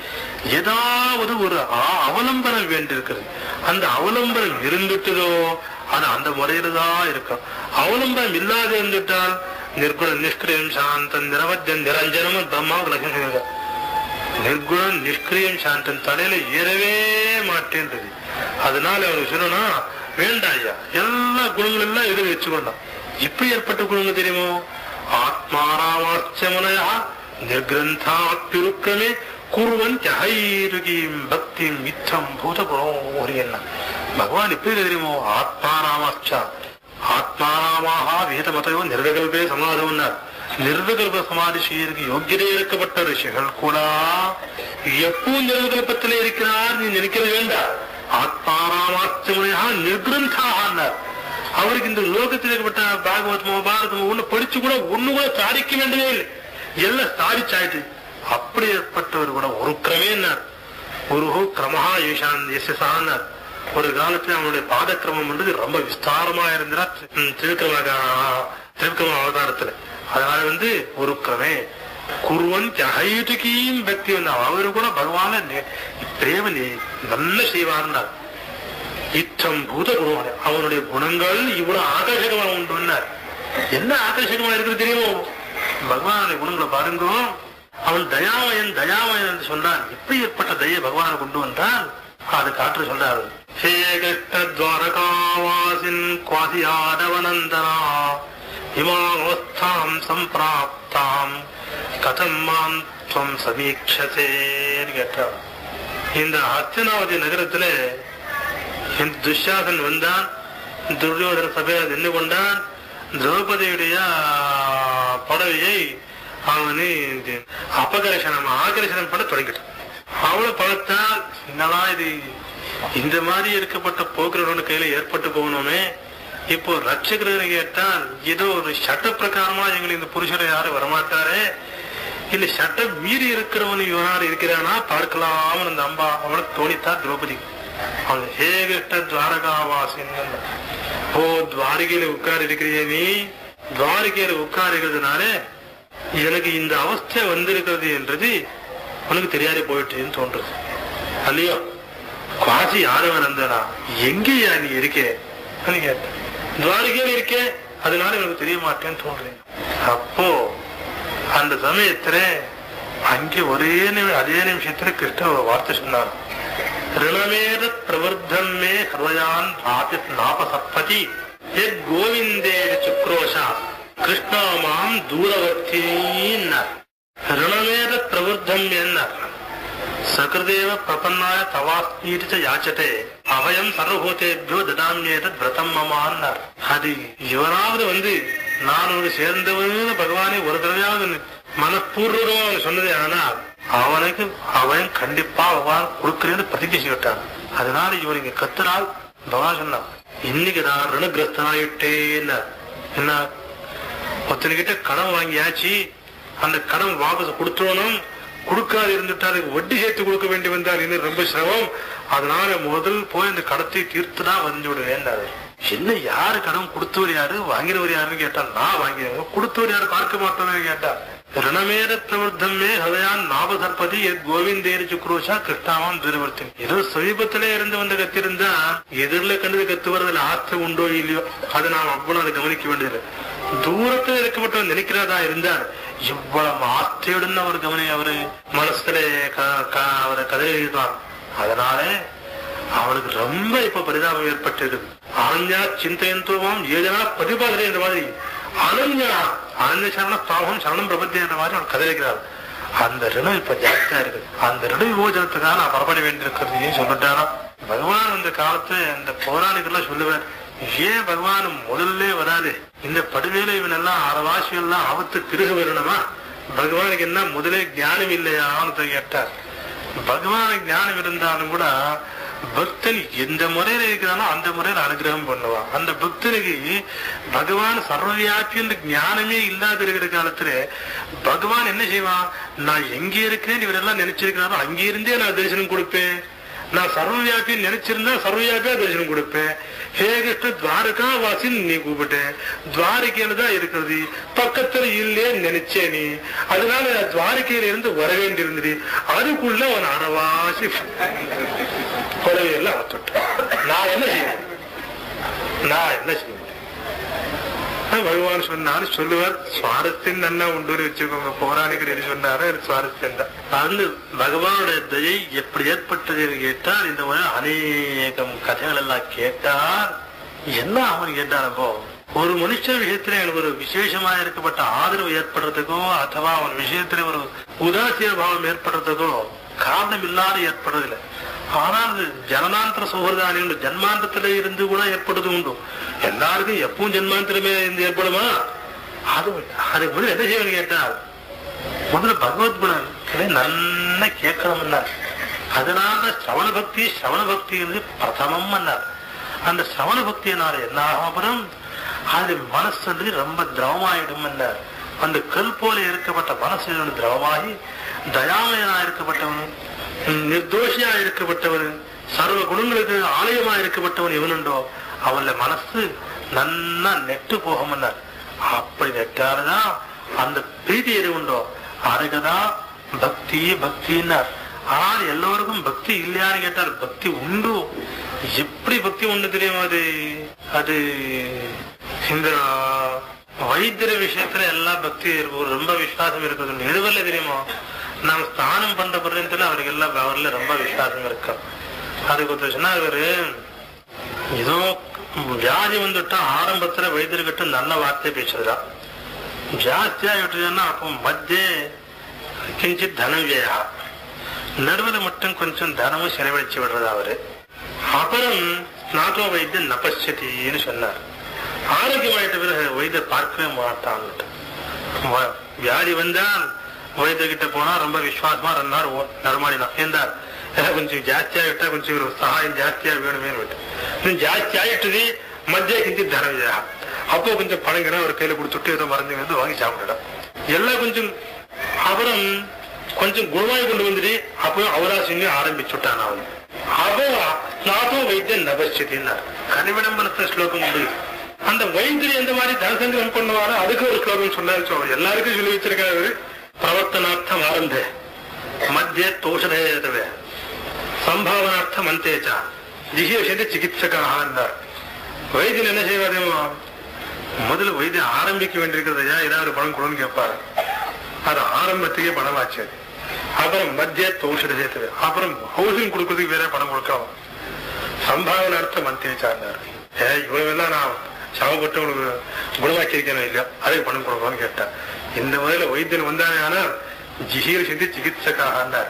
ஏதாவது ஒரு ஆ- அவலம்பனம் வேண்டியிருக்கிறது அந்த அவலம்பனம் இருந்துட்டதோ அது அந்த முறையில தான் இருக்கும் அவலம்பனம் இல்லாத இருந்துட்டால் நிர்குண நிஷ்கிரியம் சாந்தம் நிரவத்தியம் நிரஞ்சனம் பிரம்மாவுக்கு லட்சம் சொல்லுங்க நிர்குணம் நிஷ்கிரியம் சாந்தம் தலையில ஏறவே மாட்டேன்றது அதனால அவனுக்கு சொல்லணும்னா வேண்டாம் ஐயா எல்லா குணங்கள் எல்லாம் எதிர வச்சுக்கொண்டான் இப்ப ஏற்பட்ட குணங்கள் தெரியுமோ ஆத்மாராமாச்சமனயா நிர்கிரந்தாப்பிருக்கமே குருவன் ஹைருகீம் பக்திம் இத்தம் பூதகுணம் என்ன பகவான் எப்படி தெரியுமோ ஆத்மாராமாச்சா ஆத்மாராமாக வேதமதையோ நிர்விகல்பே சமாதம்னார் நிர்விகல்ப சமாதி செய்யறதுக்கு யோகியதை இருக்கப்பட்ட ரிஷிகள் கூட எப்பவும் நிர்விகல்பத்தில் இருக்கிறார் நீ நினைக்க வேண்டாம் ஆத்மாராமாச்சமனையா நிர்கிரந்தாகனார் அவருக்கு இந்த லோகத்தில் ஏற்பட்ட பாகவதமோ பாரதமோ ஒண்ணு படிச்சு கூட ஒண்ணு கூட சாதிக்க வேண்டவே இல்லை எல்லாம் சாதிச்சாயிட்டு அப்படி ஏற்பட்டவர் கூட ஒரு கிரமேன்னார் ஒரு கிரமஹா ஈஷான் எஸ்எஸ்ஆன்னார் ஒரு காலத்துல அவனுடைய பாதக்கிரமம் வந்து ரொம்ப விஸ்தாரமா இருந்தா திருக்கிரம திருக்கிரம அவதாரத்துல அதனால வந்து ஒரு கிரமே குருவன் ஜஹைதுகியும் பக்தி வந்து அவரு கூட பகவான நே- பிரேம நே- நல்ல செய்வார்னார் இத்தம் பூத குணம் அவனுடைய குணங்கள் இவ்வளவு ஆகர்ஷகமா உண்டுன்னார் என்ன ஆகர்ஷகமா இருக்குது தெரியுமோ பகவானுடைய குணங்களை பாருங்க அவன் தயாமயன் தயாமயன் என்று சொன்னான் எப்படி ஏற்பட்ட தயை பகவானை கொண்டு வந்தான் அது காற்று சொல்றாரு ஹே கிருஷ்ண துவாரகாவாசின் குவாசியாதவனந்தனா இமாவஸ்தாம் சம்பிராப்தாம் கதம் மாம் துவம் சமீட்சசேன்னு கேட்டார் இந்த அர்ச்சனாவதி நகரத்துல இந்த துஷாசன் வந்தான் துரியோதன சபையில் நின்று கொண்டான் திரௌபதியுடைய புடவையை அவனு இது அபகர்ஷணம் ஆகர்ஷணம் பண்ண தொடங்கிட்டான் அவளை பார்த்தால் என்னடா இது இந்த மாதிரி இருக்கப்பட்ட போக்குறவனோட கையில ஏற்பட்டு போகணுமே இப்போ ரட்சகர்னு கேட்டால் ஏதோ ஒரு சட்ட பிரகாரமா எங்களுக்கு இந்த புருஷரை யாரும் வரமாட்டாரே இல்ல சட்டம் மீறி இருக்கிறவன் யார் இருக்கிறானா பார்க்கலாம்னு அந்த அம்பா அவனுக்கு தோணித்தா திரௌபதி அவன் ஹே கிருஷ்ண துவாரகாவாசின் ஓ துவாரிகையில உட்கார் இருக்கிறிய நீ துவாரிகையில உட்காருக்கிறதுனால எனக்கு இந்த அவஸ்தை வந்திருக்கிறது என்றது உனக்கு தெரியாதே போயிட்டுன்னு தோன்றுது அல்லையோ குவாசி யாரவன் வந்தனா எங்கேயா நீ இருக்கே அப்படின்னு கேட்டேன் துவாரிகையில இருக்கே அதனால எனக்கு தெரிய மாட்டேன்னு தோன்றேன் அப்போ அந்த சமயத்துல அங்கே ஒரே நிமி- அதே நிமிஷத்துல கிருஷ்ணன் ஒரு வார்த்தை சொன்னார் ரிணமேத பிரவர்த்தம் மே ஹிருதயான் நாபி நாபசப்பதி எத் கோவிந்தே சுக்ரோஷா கிருஷ்ணா மாம் தூரவர்த்தினார் ரிணமேத பிரவர்த்தம் என்னார் சகிருதேவ பிரபன்னாய தவாஸ்மீதி ச யாச்சதே அபயம் சர்வபூதேபியோ ததாமியேதத் விரதம் மமான்னார் அது இவராவது வந்து நான் ஒரு சேர்ந்தவன்னு பகவானே ஒரு தடவையாவது மனப்பூர்வமா அவன் சொன்னதே ஆனால் அவனுக்கு அவன் கண்டிப்பா பகவான் கொடுக்கிறேன்னு பிரதிஜை செய்விட்டான் அதனால இவர் இங்க கத்துறால் பகவான் சொன்னான் இன்னைக்கு நான் ருணகிரஸ்தனாயிட்டேன்னு என்ன ஒருத்தனுக்கிட்ட கடன் வாங்கியாச்சு அந்த கடன் வாபஸ் கொடுத்துடணும் கொடுக்காது இருந்துட்டா அதுக்கு வட்டி சேர்த்து கொடுக்க வேண்டி வந்தால் இன்னும் ரொம்ப சிரமம் அதனால முதல் போய் அந்த கடத்தை தீர்த்து தான் வந்து விடுவேன் என்ன யாரு கடன் கொடுத்தவர் யாரு வாங்கினவர் யாருன்னு கேட்டா நான் வாங்கினவங்க கொடுத்தவர் யாரு பார்க்க மாட்டோம்னு கேட்டா ಋಣಮೇರ ಪ್ರವೃದ್ಧಮ್ಮೆ ஹதயான் நாபசற்பதி கோவிந்தேரி சுக்ரோஷா கிருஷ்ணாவான் திருவர்த்தி ஏதோ சமீபத்திலே இருந்து வந்து கத்திருந்தா எதிரில கண்டது கத்து வரதுல ஆசை உண்டோ இல்லையோ அதை நாம் அவ்வளவு அதை கவனிக்க வேண்டியது தூரத்தில் இருக்கப்பட்டவன் நினைக்கிறதா இருந்தார் இவ்வளவு ஆசையுடன் அவர் கவனி அவரு மனசுல க- க- அவரை கதறி எழுதினார் அதனால அவனுக்கு ரொம்ப இப்ப பரிதாபம் ஏற்பட்டது ஆனஞ்சா சிந்தையந்தோமாம் ஏதனா பதிபாதனை என்ற மாதிரி அனஞ்சா அனந்த சரண பாவம் சரணம் பிரபத்தி என்ற மாதிரி அவன் கதறிக்கிறார் அந்த ரிணம் இப்ப ஜாஸ்தியா இருக்கு அந்த ரிண விமோசனத்துக்காக நான் புறப்பட வேண்டியிருக்கிறது ஏன் சொல்லிட்டாரா பகவான் அந்த காலத்துல அந்த பௌராணிகெல்லாம் சொல்லுவார் ஏன் பகவான் முதல்ல வராது இந்த படுவேலை இவன் எல்லாம் அறவாசி எல்லாம் ஆபத்து திருக வரணுமா பகவானுக்கு என்ன முதலே ஞானம் இல்லையான்னு கேட்டார் பகவானுக்கு ஞானம் இருந்தாலும் கூட பக்தன் எந்த முறையில இருக்கிறானோ அந்த முறையில அனுகிரகம் பண்ணுவான் அந்த பக்தனுக்கு பகவான் சர்வவியாபி என்ற ஞானமே இல்லாத இருக்கிற காலத்துல பகவான் என்ன செய்வான் நான் எங்க இருக்கேன்னு இவரெல்லாம் நினைச்சிருக்கிறாரோ அங்கே இருந்தே நான் தரிசனம் கொடுப்பேன் நான் சர்வவியாபி நினைச்சிருந்தா சர்வவியாபியா தரிசனம் கொடுப்பேன் ஹே கிருஷ்ண துவாரகா வாசின்னு நீ கூப்பிட்டேன் துவாரகையில தான் இருக்கிறது பக்கத்துல இல்லேன்னு நினைச்சே நீ அதனால நான் துவாரகையில இருந்து வர வேண்டியிருந்தது அதுக்குள்ள அவன் அறவாசி புடவையெல்லாம் அவத்துட்டான் நான் என்ன செய்ய முடியும்? நான் என்ன செய்ய முடியும்? ஆனா பகவான் சொன்னாரு சொல்லுவார் சுவாரஸ்யம் நல்லா உண்டுன்னு வச்சுக்கோங்க பௌராணிகர் எது சொன்னாரு அது சுவாரஸ்யம் தான் அந்த பகவானுடைய தயை எப்படி ஏற்பட்டது கேட்டால் இந்த மாதிரி அநேகம் கதைகள் எல்லாம் கேட்டார் என்ன அவன் கேட்டான் அப்போ ஒரு மனுஷன் விஷயத்துல எனக்கு ஒரு விசேஷமா இருக்கப்பட்ட ஆதரவு ஏற்படுறதுக்கோ அथवा அவன் விஷயத்துல ஒரு உதாசீன பாவம் ஏற்படுறதுக்கோ காரணம் இல்லாத ஏற்படுறதில்லை ஆனால் அது ஜனநாந்திர சௌஹர்தானியம் ஜன்மாந்தத்துல இருந்து கூட ஏற்படுறது உண்டு எல்லாருக்கும் எப்பவும் ஜன்மாந்திரமே இருந்து ஏற்படுமா அது அதுக்கு முதல்ல என்ன செய்யணும் கேட்டால் முதல்ல பகவத் குணங்களை நல்லா கேட்கணும்னார் அதனால சிரவண பக்தி சிரவண பக்தி வந்து பிரதமம் பண்ணார் அந்த சிரவண பக்தியினால என்ன ஆகும் அது மனசு வந்து ரொம்ப திரவமாயிடும் என்றார் அந்த கல் போல இருக்கப்பட்ட மனசு வந்து திரவமாகி தயாமயனா இருக்கப்பட்டவன் நிர்தோஷியா இருக்கப்பட்டவன் சர்வ குணங்களுக்கு ஆலயமா இருக்கப்பட்டவன் எவனுண்டோ அவன்ல மனசு நன்னா நெட்டு போகும்னார் அப்படி நெட்டாருதான் அந்த பிரீதி எது உண்டோ அதுக்குதான் பக்தி பக்தின்னார் ஆனால் எல்லோருக்கும் பக்தி இல்லையான்னு கேட்டால் பக்தி உண்டு எப்படி பக்தி உண்டு தெரியுமா அது அது இந்த வைத்திய விஷயத்துல எல்லா பக்தி இருக்கும் ரொம்ப விசுவாசம் இருக்குது நெடுவல்ல தெரியுமா நாம் ஸ்நானம் பண்ற பர்யந்தத்துல அவருக்கு எல்லாம் அவர்ல ரொம்ப விசுவாசம் இருக்கும் அதுக்கு ஒருத்தர் சொன்னா இவரு ஏதோ வியாதி வந்துட்டா ஆரம்பத்துல வைத்தியர்கிட்ட நல்ல வார்த்தை பேசுறதா ஜாஸ்தியா விட்டுதுன்னா அப்போ மத்திய கிஞ்சித் தனம் வியா நடுவில் மட்டும் கொஞ்சம் தனமும் செலவழிச்சு விடுறது அவரு அப்புறம் நாட்டோ வைத்தியன் நபஸ்யத்தின்னு சொன்னார் ஆரோக்கியமாயிட்ட பிறகு வைத்தியர் பார்க்கவே மாட்டான்னுட்டு வ- வியாதி வந்தால் வைத்தியர்கிட்ட போனா ரொம்ப விசுவாசமா ரெண்டு நாள் ஓ- நடமாடினான் ஏந்தார் ஏதாவது கொஞ்சம் ஜாஸ்தியா விட்டா கொஞ்சம் ஒரு சகாயம் ஜாஸ்தியா வேணுமே விட்டு இன்னும் ஜாஸ்தி ஆயிட்டுது மத்திய கிஞ்சி தனம் வியா அப்போ கொஞ்சம் பணங்கிற ஒரு கையில கொடுத்துட்டு ஏதோ மருந்து வந்து வாங்கி சாப்பிடலாம் எல்லாம் கொஞ்சம் அப்புறம் கொஞ்சம் குணமாய் கொண்டு வந்துட்டு அப்போ அவராசின்னு ஆரம்பிச்சுட்டான் அவன் அப்போ நாட்டும் வைத்தியன் நபஸ்தினார் கனிவிடம்பலத்த ஸ்லோகம் உண்டு அந்த வைத்தியர் எந்த மாதிரி தனசங்கிரம் பண்ணுவாரோ அதுக்கு ஒரு ஸ்லோகம் சொன்னாரு சொல்ல எல்லாருக்கும் சொல்லி வச்சிருக்காரு பிரவர்த்தனார்த்தம் ஆரம்ப மத்திய தோஷதேதவே சம்பாவனார்த்தம் அந்தேச்சா ஜிஹியசதி சிகிச்சகாக இருந்தார் வைத்தியன் என்ன செய்வார் முதல்ல வைத்தியம் ஆரம்பிக்க வேண்டியிருக்கிறது ஐயா ஏதாவது பணம் கொடுன்னு கேட்பாரு அது ஆரம்பத்துக்கே பணம் ஆச்சு அது. அப்புறம் மத்திய தோஷத சேர்த்து அப்புறம் ஹவுசிங் கொடுக்கறதுக்கு வேற பணம் கொடுக்கலாம் சம்பாவனார்த்தம் மந்திரிச்சார்ந்தார் ஏ இவங்கெல்லாம் நான் சமப்பட்டவனுக்கு குணமாக்கியிருக்கேன் இல்லையா அதுக்கு பணம் கொடுக்கலாம்னு கேட்டேன் இந்த முதல்ல வைத்தியன் வந்தானே ஆனா ஜிஹீர் சிந்தி சிகிச்சைக்காக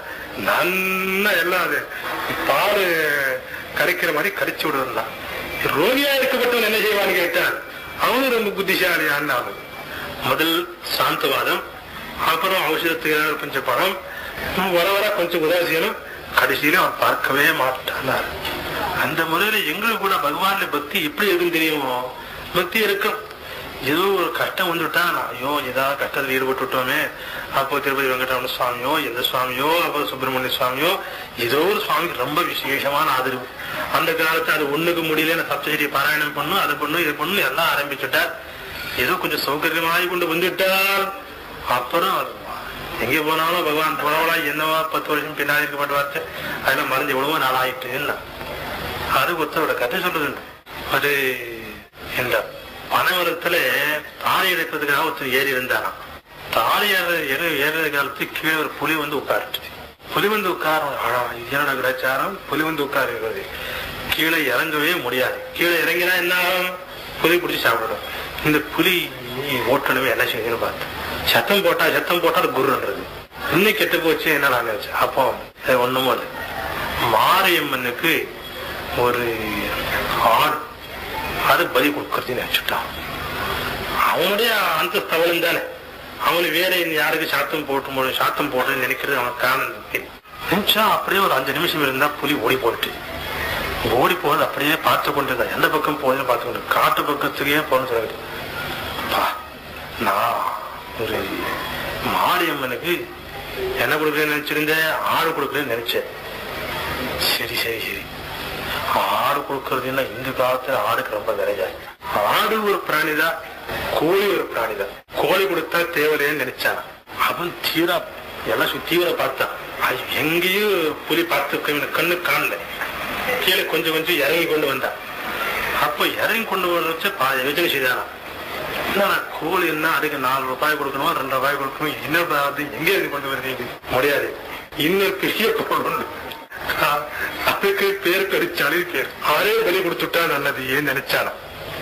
நன்னா எல்லாம் அது பால் கரைக்கிற மாதிரி கரிச்சு விடுவதுதான் ரோகியா இருக்கப்பட்டவன் என்ன செய்வான்னு கேட்டான் அவனும் ரொம்ப புத்திசாலியான்னு அவன் முதல் சாந்தவாதம் அப்புறம் ஔஷதத்துக்கு ஏதாவது கொஞ்சம் பணம் வர வர கொஞ்சம் உதாசீனம் கடைசியில அவன் பார்க்கவே மாட்டானார் அந்த முறையில எங்களுக்கு கூட பகவான்ல பக்தி எப்படி இருக்குன்னு தெரியுமோ பக்தி இருக்கும் ஏதோ ஒரு கஷ்டம் வந்துட்டா ஐயோ ஏதாவது கஷ்டத்தில் ஈடுபட்டுட்டோமே அப்போ திருப்பதி வெங்கடரமண சுவாமியோ எந்த சுவாமியோ அப்போ சுப்பிரமணிய சுவாமியோ ஏதோ ஒரு சுவாமிக்கு ரொம்ப விசேஷமான ஆதரவு அந்த காலத்துல அது ஒண்ணுக்கு முடியல சப்தகிரி பாராயணம் பண்ணும் அது பண்ணும் இது பண்ணும் எல்லாம் ஆரம்பிச்சுட்டார் ஏதோ கொஞ்சம் சௌகரியமாகி கொண்டு வந்துட்டால் அப்புறம் எங்க போனாலும் பகவான் போனவளா என்னவா பத்து வருஷம் பின்னாடி இருக்கப்பட்ட வார்த்தை அதெல்லாம் மறைஞ்சு எவ்வளவோ நாள் ஆயிட்டுன்னா அது ஒருத்தரோட கதை சொல்றது அது இந்த பனைமரத்துல தாலி எடுக்கிறதுக்காக ஒருத்தர் ஏறி இருந்தாராம் தாலி ஏற ஏற ஏறுற காலத்து கீழே ஒரு புலி வந்து உட்காருச்சு புலி வந்து உட்காரும் என்னோட கிரச்சாரம் புலி வந்து உட்காருகிறது கீழே இறங்கவே முடியாது கீழே இறங்கினா என்ன ஆகும் புலி பிடிச்சி சாப்பிடும் இந்த புலி ஓட்டணுமே என்ன செய்யுதுன்னு பார்த்தேன் சத்தம் போட்டா சத்தம் போட்டா அது குருன்றது இன்னும் கெட்டு போச்சு என்ன நான் நினைச்சேன் அப்போ அது ஒண்ணுமோ இல்லை மாரியம்மனுக்கு ஒரு ஆடு அது பலி கொடுக்கறது நினைச்சுட்டான் அவனுடைய அந்த தவளும் தானே அவனு வேற இனி யாருக்கு சாத்தம் போட்டு முடியும் சாத்தம் போடுறேன்னு நினைக்கிறது அவன் காரணம் நினைச்சா அப்படியே ஒரு அஞ்சு நிமிஷம் இருந்தா புலி ஓடி போட்டு ஓடி போகுது அப்படியே பார்த்து கொண்டு இருந்தா எந்த பக்கம் போகுதுன்னு பார்த்து கொண்டு காட்டு பக்கத்துக்கே போகணும்னு சொல்லிட்டு அப்பா, நான் ஒரு மாரியம்மனுக்கு என்ன கொடுக்குறேன்னு நினைச்சிருந்தேன் ஆடு கொடுக்குறேன்னு நினைச்சேன் சரி சரி சரி ஆடு கொடுக்கறதுன்னா இந்த காலத்துல ஆடுக்கு ரொம்ப விலை ஜாஸ்தி ஆடு ஒரு பிராணிதான் கோழி ஒரு பிராணிதான் கோழி கொடுத்தா தேவையில்லைன்னு நினைச்சான் அவன் தீரா எல்லாம் சுத்தி தீவிர பார்த்தான் அது எங்கேயும் புலி பார்த்து இவனுக்கு கண்ணு காணல கீழே கொஞ்சம் கொஞ்சம் இறங்கி கொண்டு வந்தான் அப்ப இறங்கி கொண்டு வர வச்சு பாதி யோசனை செய்தானா என்னடா கோழி என்ன அதுக்கு நாலு ரூபாய் கொடுக்கணும் ரெண்டு ரூபாய் கொடுக்கணும் என்ன அது எங்க இருந்து கொண்டு வருவீங்க முடியாது இன்னொரு பெரிய பொருள் உண்டு ஆ- அதுக்கு பேர் கடிச்சாலே பேர் அவரே பலி கொடுத்துட்டா நல்லது ஏன் நினைச்சானா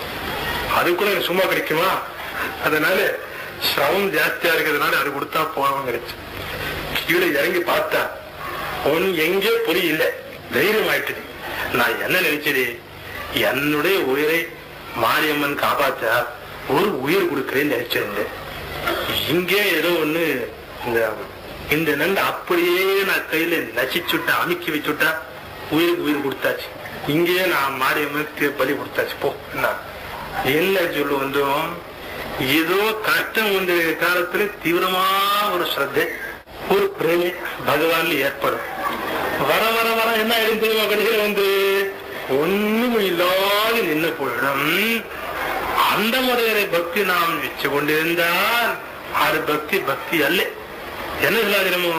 அது கூட எனக்கு சும்மா கிடைக்குமா அதனால சிரமம் ஜாஸ்தியா இருக்கிறதுனால அது கொடுத்தா போறவங்க கிடைச்சு கீழே இறங்கி பார்த்தா ஒன் எங்கே புலி இல்லை தைரியம் ஆயிட்டுது நான் என்ன நினைச்சது என்னுடைய உயிரை மாரியம்மன் காப்பாத்தா ஒரு உயிர் கொடுக்கிறேன்னு நினைச்சிருந்தேன் இங்கே ஏதோ ஒண்ணு இந்த இந்த நண்டு அப்படியே நான் கையில நசிச்சுட்டா அமுக்கி வச்சுட்டா உயிருக்கு உயிர் கொடுத்தாச்சு இங்கேயே நான் மாரியம்மனுக்கு பலி கொடுத்தாச்சு போ என்ன என்ன சொல்லு வந்தோம் ஏதோ கஷ்டம் வந்த காலத்துல தீவிரமா ஒரு ஸ்ரத்தை ஒரு பிரேமி பகவான் ஏற்படும் வர வர வர என்ன ஆயிடும் தெரியுமா கடைசியில வந்து ஒண்ணும் இல்லாத நின்று போயிடும் அந்த முறையில பக்தி நாம் வச்சு கொண்டிருந்தால் அது பக்தி பக்தி அல்ல என்ன சொல்லாதிரமோ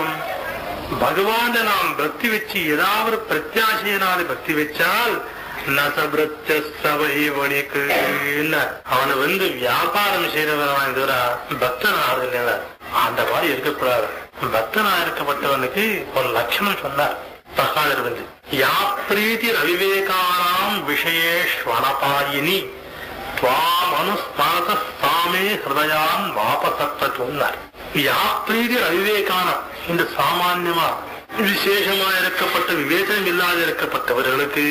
பகவான் நாம் பக்தி வச்சு ஏதாவது பிரத்யாசையினால பக்தி வச்சால் நசபிரத்த சபை வணிக்கு அவனை வந்து வியாபாரம் செய்யறவன் தவிர பக்தன் ஆறுதல் அந்த மாதிரி இருக்கக்கூடாது பக்தனா இருக்கப்பட்டவனுக்கு ஒரு லட்சணம் சொன்னார் பிரகாதர் வந்து யா பிரீதி அவிவேகானாம் விஷயேஷ்வனபாயினி துவாம் அனுஸ்மாத சாமே ஹிருதயான் வாபசத்தோன்னார் யா பிரீதி அவிவேகானம் இந்த சாமான்யமா விசேஷமா இருக்கப்பட்ட விவேகம் இல்லாத இருக்கப்பட்டவர்களுக்கு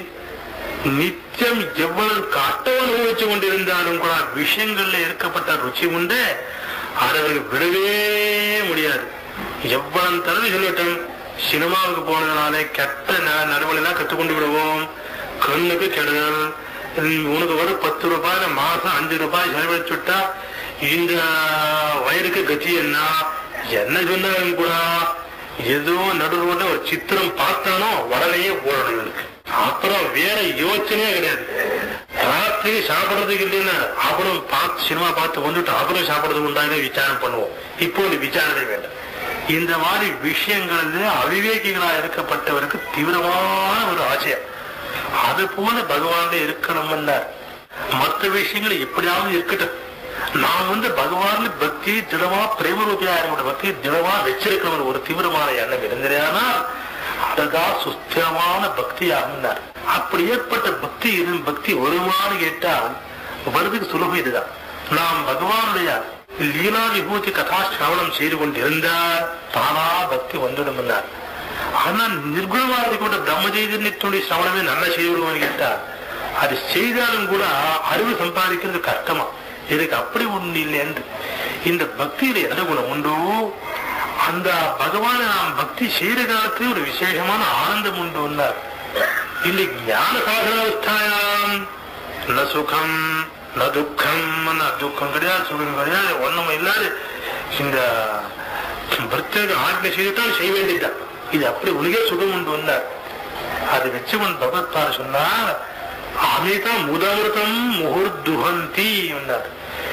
நித்தியம் எவ்வளவு கஷ்டம் அனுபவிச்சு கொண்டிருந்தாலும் கூட விஷயங்கள்ல இருக்கப்பட்ட ருச்சி உண்டு அதை அவருக்கு விடவே முடியாது எவ்வளவு தடவை சொல்லட்டும் சினிமாவுக்கு போனதுனாலே கெட்ட ந- நடுவலெல்லாம் கற்றுக்கொண்டு விடுவோம் கண்ணுக்கு கெடுதல் உம், உனக்கு வரும் பத்து ரூபாய் மாசம் அஞ்சு ரூபாய் செலவழிச்சுட்டா இந்த வயிறுக்கு கட்சி என்ன என்ன சொன்னாலும் கூட ஏதோ நடு ரோட்ல ஒரு சித்திரம் பார்த்தானோ உடனே ஓடணும் இவனுக்கு அப்புறம் வேற யோசனையே கிடையாது ராத்திரி சாப்பிடுறதுக்கு இல்லைன்னா அப்புறம் பார்த்து சினிமா பார்த்து வந்துட்டு அப்புறம் சாப்பிடுறதுக்கு உண்டாக விசாரணை பண்ணுவோம் இப்போ இந்த விசாரணை வேண்டாம் இந்த மாதிரி விஷயங்கள்ல அவிவேகிகளா இருக்கப்பட்டவருக்கு தீவிரமான ஒரு ஆசையம் அது போல பகவான்ல இருக்கணும்ல மற்ற விஷயங்கள் எப்படியாவது இருக்கட்டும் நான் வந்து பகவான்ல பக்தி திடமா பிரேம ரூபியா இருக்கிற பக்தி திடமா வச்சிருக்கிறவன் ஒரு தீவிரமான எண்ணம் இருந்தேனா அதுதான் சுஸ்திரமான பக்தி ஆகினார் அப்படி ஏற்பட்ட பக்தி இரு பக்தி வருமானு கேட்டால் வருவதுக்கு சுலபம் இதுதான் நாம் பகவானுடைய லீலா விபூதி கதா சிரவணம் செய்து கொண்டிருந்தால் தானா பக்தி வந்துடும் என்றார் ஆனா நிர்குணமா இருக்கப்பட்ட பிரம்மஜெயத்தினுடைய சிரவணமே நல்லா செய்து விடுவான்னு கேட்டா அது செய்தாலும் கூட அறிவு சம்பாதிக்கிறது கஷ்டமா இதுக்கு அப்படி ஒண்ணு இல்லை என்று இந்த பக்தியில எந்த குணம் உண்டோ அந்த பகவானை நாம் பக்தி செய்த காலத்துல ஒரு விசேஷமான ஆனந்தம் உண்டு வந்தார் இந்த ஞான சாதனாவஸ்தாயாம் ந சுகம் ந துக்கம் ந துக்கம் கிடையாது சுகம் கிடையாது ஒண்ணும் இல்லாது இந்த பிரத்யேக ஆజ్ఞ செய்துட்டால் செய்ய வேண்டியதுதான் இது அப்படி உலகே சுகம் உண்டு வந்தார் அது வச்சுவன் பகவத்பார் சொன்னார் அமித முதமிருதம் முகுர்துஹந்தி என்றார்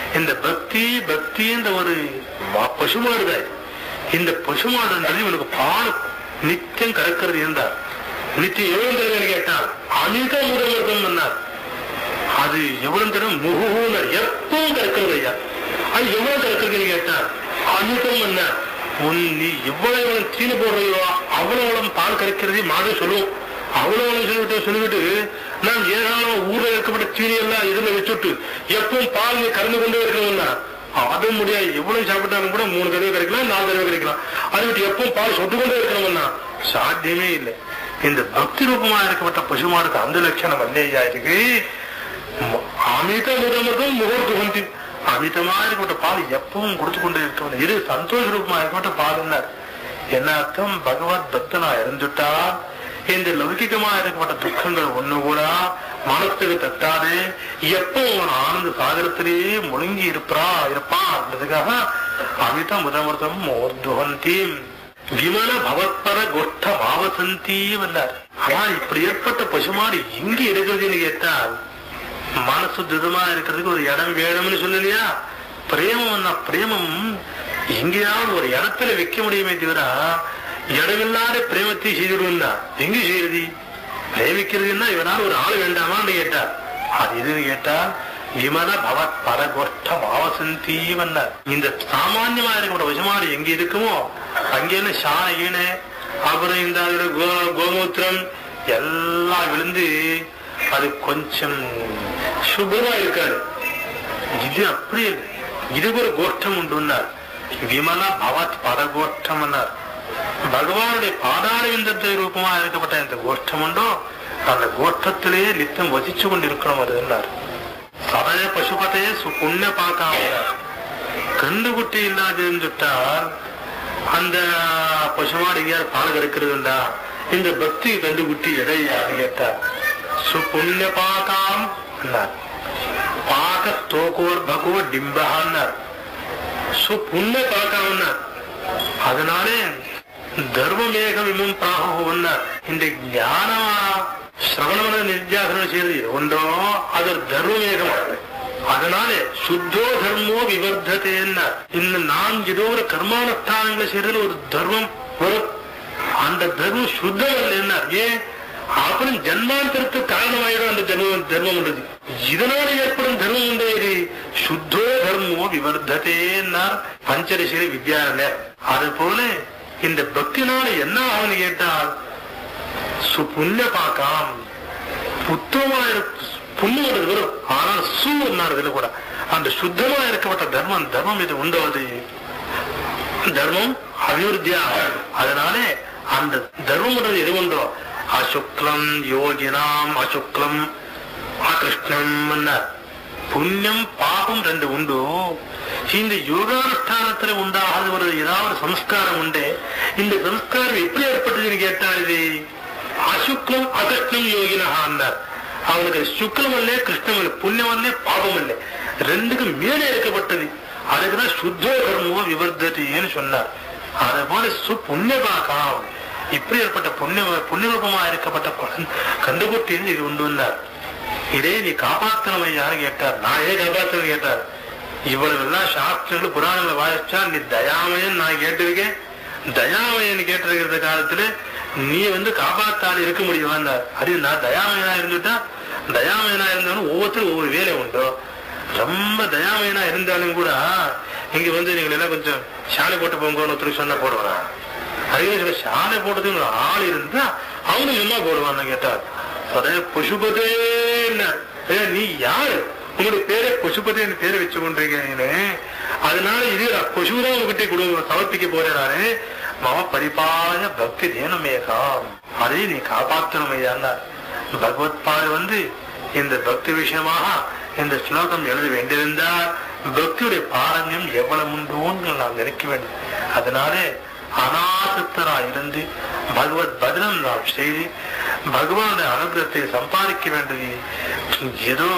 இந்த பக்தி பக்தின்ற ஒரு ம- பசுமாடுதான் இது. இந்த பசுமாடுன்றது இவனுக்கு பால் நித்தியம் கறக்கிறது இருந்தார் நித்தியம் எவ்வளவு தருவேன்னு கேட்டால் அமித முதல்வர்கள் சொன்னார் அது எவ்வளவு தரும் முகுனர் எப்பவும் கறக்கிறது ஐயா அது எவ்வளவு கறக்குறதுன்னு கேட்டால் அமிதம் என்ன உன் நீ எவ்வளவு எவ்வளவு தீனி போடுறையோ அவ்வளவு எவ்வளவு பால் கறக்கிறதே மாடு சொல்லுவோம் அவ்வளவு எவ்வளவு சொல்லிவிட்டு சொல்லிவிட்டு நான் ஏராளம் ஊர்ல இருக்கப்பட்ட தீனி எல்லாம் இதுல வச்சுட்டு எப்பவும் பால் நீ கறந்து கொண்டே இருக்கணும்னா அது முடியாது எவ்வளவு சாப்பிட்டாலும் கூட மூணு தடவை கிடைக்கலாம் நாலு தடவை கிடைக்கலாம் அதை விட்டு எப்பவும் பால் சொட்டு கொண்டே இருக்கணும்னா சாத்தியமே இல்லை இந்த பக்தி ரூபமா இருக்கப்பட்ட பசுமாடுக்கு அந்த லட்சணம் வந்தேயா இருக்கு ம- அமித முதமதும் முகூர்த்து வந்து அமிதமா இருக்கப்பட்ட பால் எப்பவும் கொடுத்து கொண்டே இருக்கணும் இது சந்தோஷ ரூபமா இருக்கப்பட்ட பால் என்ன அர்த்தம் பகவத் பக்தனா இருந்துட்டா இந்த லௌகிகமா இருக்கப்பட்ட துக்கங்கள் ஒண்ணு கூட மனசுக்கு தட்டாது எப்பவும் அவன் ஆனந்த சாகரத்திலேயே முழுங்கி இருப்பா இருப்பான்றதுக்காக அமித முதமர்தம் மோர்துவந்தி விமல பவத்பர கொட்ட மாவசந்தி வந்தார் ஆனா இப்படி ஏற்பட்ட பசுமாடு எங்க இருக்கிறதுன்னு கேட்டால் மனசு திடமா இருக்கிறதுக்கு ஒரு இடம் வேணும்னு சொல்லலையா பிரேமம் பிரேமம் எங்கேயாவது ஒரு இடத்துல வைக்க முடியுமே தவிர இடமில்லாத பிரேமத்தை செய்திருந்தா எங்க செய்யறது பிரேமிக்கிறதுன்னா இவனால் ஒரு ஆள் வேண்டாமான்னு கேட்டார் அது எதுன்னு கேட்டா விமல பவத் பரகோஷ்ட பாவசந்தி வந்தார் இந்த சாமான்யமா இருக்கிற விஷமாடு எங்க இருக்குமோ அங்கேன்னு சாண ஈனு அப்புறம் இந்த அதுல கோ கோமூத்திரம் எல்லாம் விழுந்து அது கொஞ்சம் சுபமா இருக்காது இது அப்படி இல்லை இதுக்கு ஒரு கோஷ்டம் உண்டுன்னார் விமல பவத் பரகோஷ்டம் பகவானுடைய பாதார விந்தத்தை ரூபமா இருக்கப்பட்ட இந்த கோஷ்டம் உண்டோ அந்த கோஷ்டத்திலேயே நித்தம் வசிச்சு கொண்டிருக்கணும் அது என்னார் சதய பசுபதையே புண்ண பார்க்காம கண்டு குட்டி இல்லாதுன்னு சொல்லிட்டால் அந்த பசுமாடு எங்கேயாவது பால் கறக்கிறதுண்டா இந்த பக்தி கண்டு குட்டி எடையான்னு கேட்டார் சுப்புண்ணிய பாகாம் அண்ணார் பாக தோகோர் பகோ டிம்பகான்னார் சுப்புண்ணிய பாகாம்னார் அதனாலே தர்மமேக விமம் பிராகுன்னார் இந்த ஞானமா சிரவணமன நிர்ஜாசனம் செய்யறது உண்டோ அது ஒரு தர்மமேகம் அதனாலே சுத்தோ தர்மோ விவர்த்ததேன்னார் இந்த நான் ஏதோ ஒரு கர்மானுஷ்டானங்களை செய்யறது ஒரு தர்மம் வரும் அந்த தர்மம் சுத்தம் அல்ல என்ன ஏன் அப்புறம் ஜன்மாந்தரத்துக்கு காரணமாயிடும் அந்த தர்மம் தர்மம் உள்ளது இதனால ஏற்படும் தர்மம் உண்டே இது சுத்தோ தர்மோ விவர்த்ததேன்னார் பஞ்சரிசில வித்யாரண்யர் அது போல இந்த பக்தினால என்ன ஆகுன்னு கேட்டால் சுப்புண்ணிய பாக்காம் புத்தமா புண்ணியம் வரும் ஆனால் சு இதுல கூட அந்த சுத்தமா இருக்கப்பட்ட தர்மம் தர்மம் இது உண்டோ அது தர்மம் அபிவிருத்தியா அதனாலே அந்த தர்மம் எது உண்டோ அசுக்லம் யோகினாம் அசுக்லம் அகிருஷ்ணம் புண்ணியம் பாபம் ரெண்டு உண்டு இந்த யோகானுஷ்டானத்துல உண்டாகாத ஒரு ஏதாவது ஒரு சம்ஸ்காரம் உண்டு இந்த சம்ஸ்காரம் எப்படி ஏற்பட்டதுன்னு கேட்டா இது அசுக்லம் அகிருஷ்ணம் யோகினஹான்னார் அவனுக்கு சுக்லம் அல்ல கிருஷ்ணம் இல்லை புண்ணியம் அல்ல பாபம் இல்லை ரெண்டுக்கும் மேலே இருக்கப்பட்டது அதுக்குதான் சுத்தோ கர்மோ விவர்த்ததின்னு சொன்னார் அதே போல சு புண்ணியபாகம் இப்படி ஏற்பட்ட புண்ணிய புண்ணியரூபமா இருக்கப்பட்ட குழந்தை கண்டுகுட்டின்னு இது உண்டு வந்தார் இதே நீ காப்பாத்தணும் ஐயான்னு கேட்டார் நான் ஏன் காப்பாத்தணும் கேட்டார் இவ்வளவு எல்லாம் சாஸ்திரங்கள் புராணங்களை வாசிச்சா நீ தயாமயன் நான் கேட்டிருக்கேன் தயாமயன் கேட்டிருக்கிற காலத்துல நீ வந்து காப்பாத்தால் இருக்க முடியுமான்னார் அது நான் தயாமயனா இருந்துட்டா தயாமயனா இருந்தாலும் ஒவ்வொருத்தரும் ஒவ்வொரு வேலை உண்டு ரொம்ப தயாமயனா இருந்தாலும் கூட இங்க வந்து நீங்க எல்லாம் கொஞ்சம் சாலை போட்டு போங்கன்னு ஒருத்தருக்கு சொன்னா போடுவாரா அதே சொல்ல சாலை போட்டதுக்கு ஒரு ஆள் இருந்தா அவனும் சும்மா போடுவான்னு கேட்டார் அதே பசுபதே நீ யாரு உங்களுடைய பேரை பசுபதி என்று பேரை வச்சு கொண்டிருக்கீங்களே அதனால இது பசுதான் உங்ககிட்ட கொடுங்க சமர்ப்பிக்க போறாரு மம பரிபாய பக்தி தேனமேகாம் அதை நீ காப்பாற்றணும் ஐயா பகவத் பாடு வந்து இந்த பக்தி விஷயமாக இந்த ஸ்லோகம் எழுத வேண்டியிருந்தால் பக்தியுடைய பாரண்யம் எவ்வளவு உண்டோன்னு நாம் நினைக்க வேண்டும் அதனாலே அநாசத்தரா இருந்து பகவத் பதிலம் நாம் செய்து பகவானுடைய அனுகிரகத்தை சம்பாதிக்க வேண்டியது ஏதோ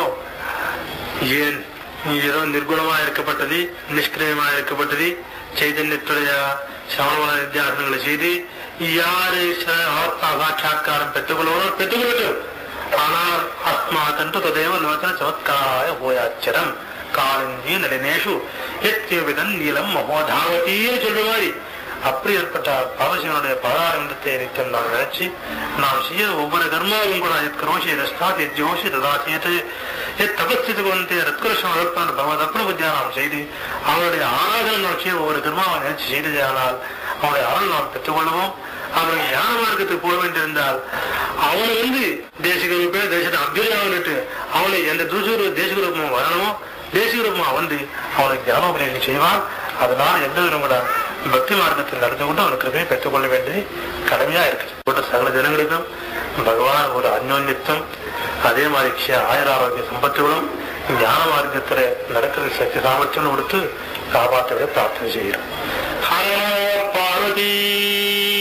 ஏன் ஏதோ நிர்குணமா இருக்கப்பட்டது நிஷ்கிரியமா இருக்கப்பட்டது சைதன்யத்துடைய சமமான வித்தியாசங்களை செய்து யாரு ச- ஆத்மா சாட்சா்காரம் பெற்றுக்கொள்வதோ பெற்றுக்கொள்ளட்டும் ஆனால் ஆத்மா தன்று ததேவ லோச்சன சமத்காய போயாச்சரம் காலஞ்சி நளினேஷு எத்தியவிதன் நீலம் மகோதாவத்தின்னு சொல்ற மாதிரி அப்படி ஏற்பட்ட பாவசிவனுடைய பதாரந்தத்தை நித்தியம் நாம் நினைச்சு நாம் செய்ய ஒவ்வொரு கர்மாவும் கூட எத் கரோஷி ரஸ்தாத் எத் ஜோஷி ததாசியத்தை எத் தபஸ்தித்து கொண்டு ரத்கருஷ்ணன் வளர்ப்பான் பகவதப்பன புத்தியா நாம் செய்து அவருடைய ஆராதனை நாம் செய்ய ஒவ்வொரு கர்மாவை நினைச்சு செய்ததே ஆனால் அவனுடைய அருள் நாம் பெற்றுக்கொள்வோம் அவனுக்கு ஞான மார்க்கத்துக்கு போக வேண்டியிருந்தால் அவனை வந்து தேசிக ரூபே தேசத்தை அபியாவிட்டு அவனை எந்த தூசூர் தேசிக ரூபமும் வரணுமோ தேசிக ரூபமா வந்து அவனுக்கு ஞானோபதேசம் செய்வான் அதனால எந்த விதம் கூட பக்தி மார்க்கத்தில் நடந்து கொண்டு அவனுக்கு கிருபையை பெற்றுக்கொள்ள வேண்டியது கடமையா இருக்கு போட்ட சகல ஜனங்களுக்கும் பகவான் ஒரு அந்யோன்யத்துவம் அதே மாதிரி க்ஷ- ஆயுராரோக்கிய சம்பத்துகளும் ஞான மார்க்கத்துல நடக்கிற சக்தி சாமர்த்தியம் கொடுத்து காப்பாற்றவே பிரார்த்தனை செய்கிறோம் ஹர பார்வதி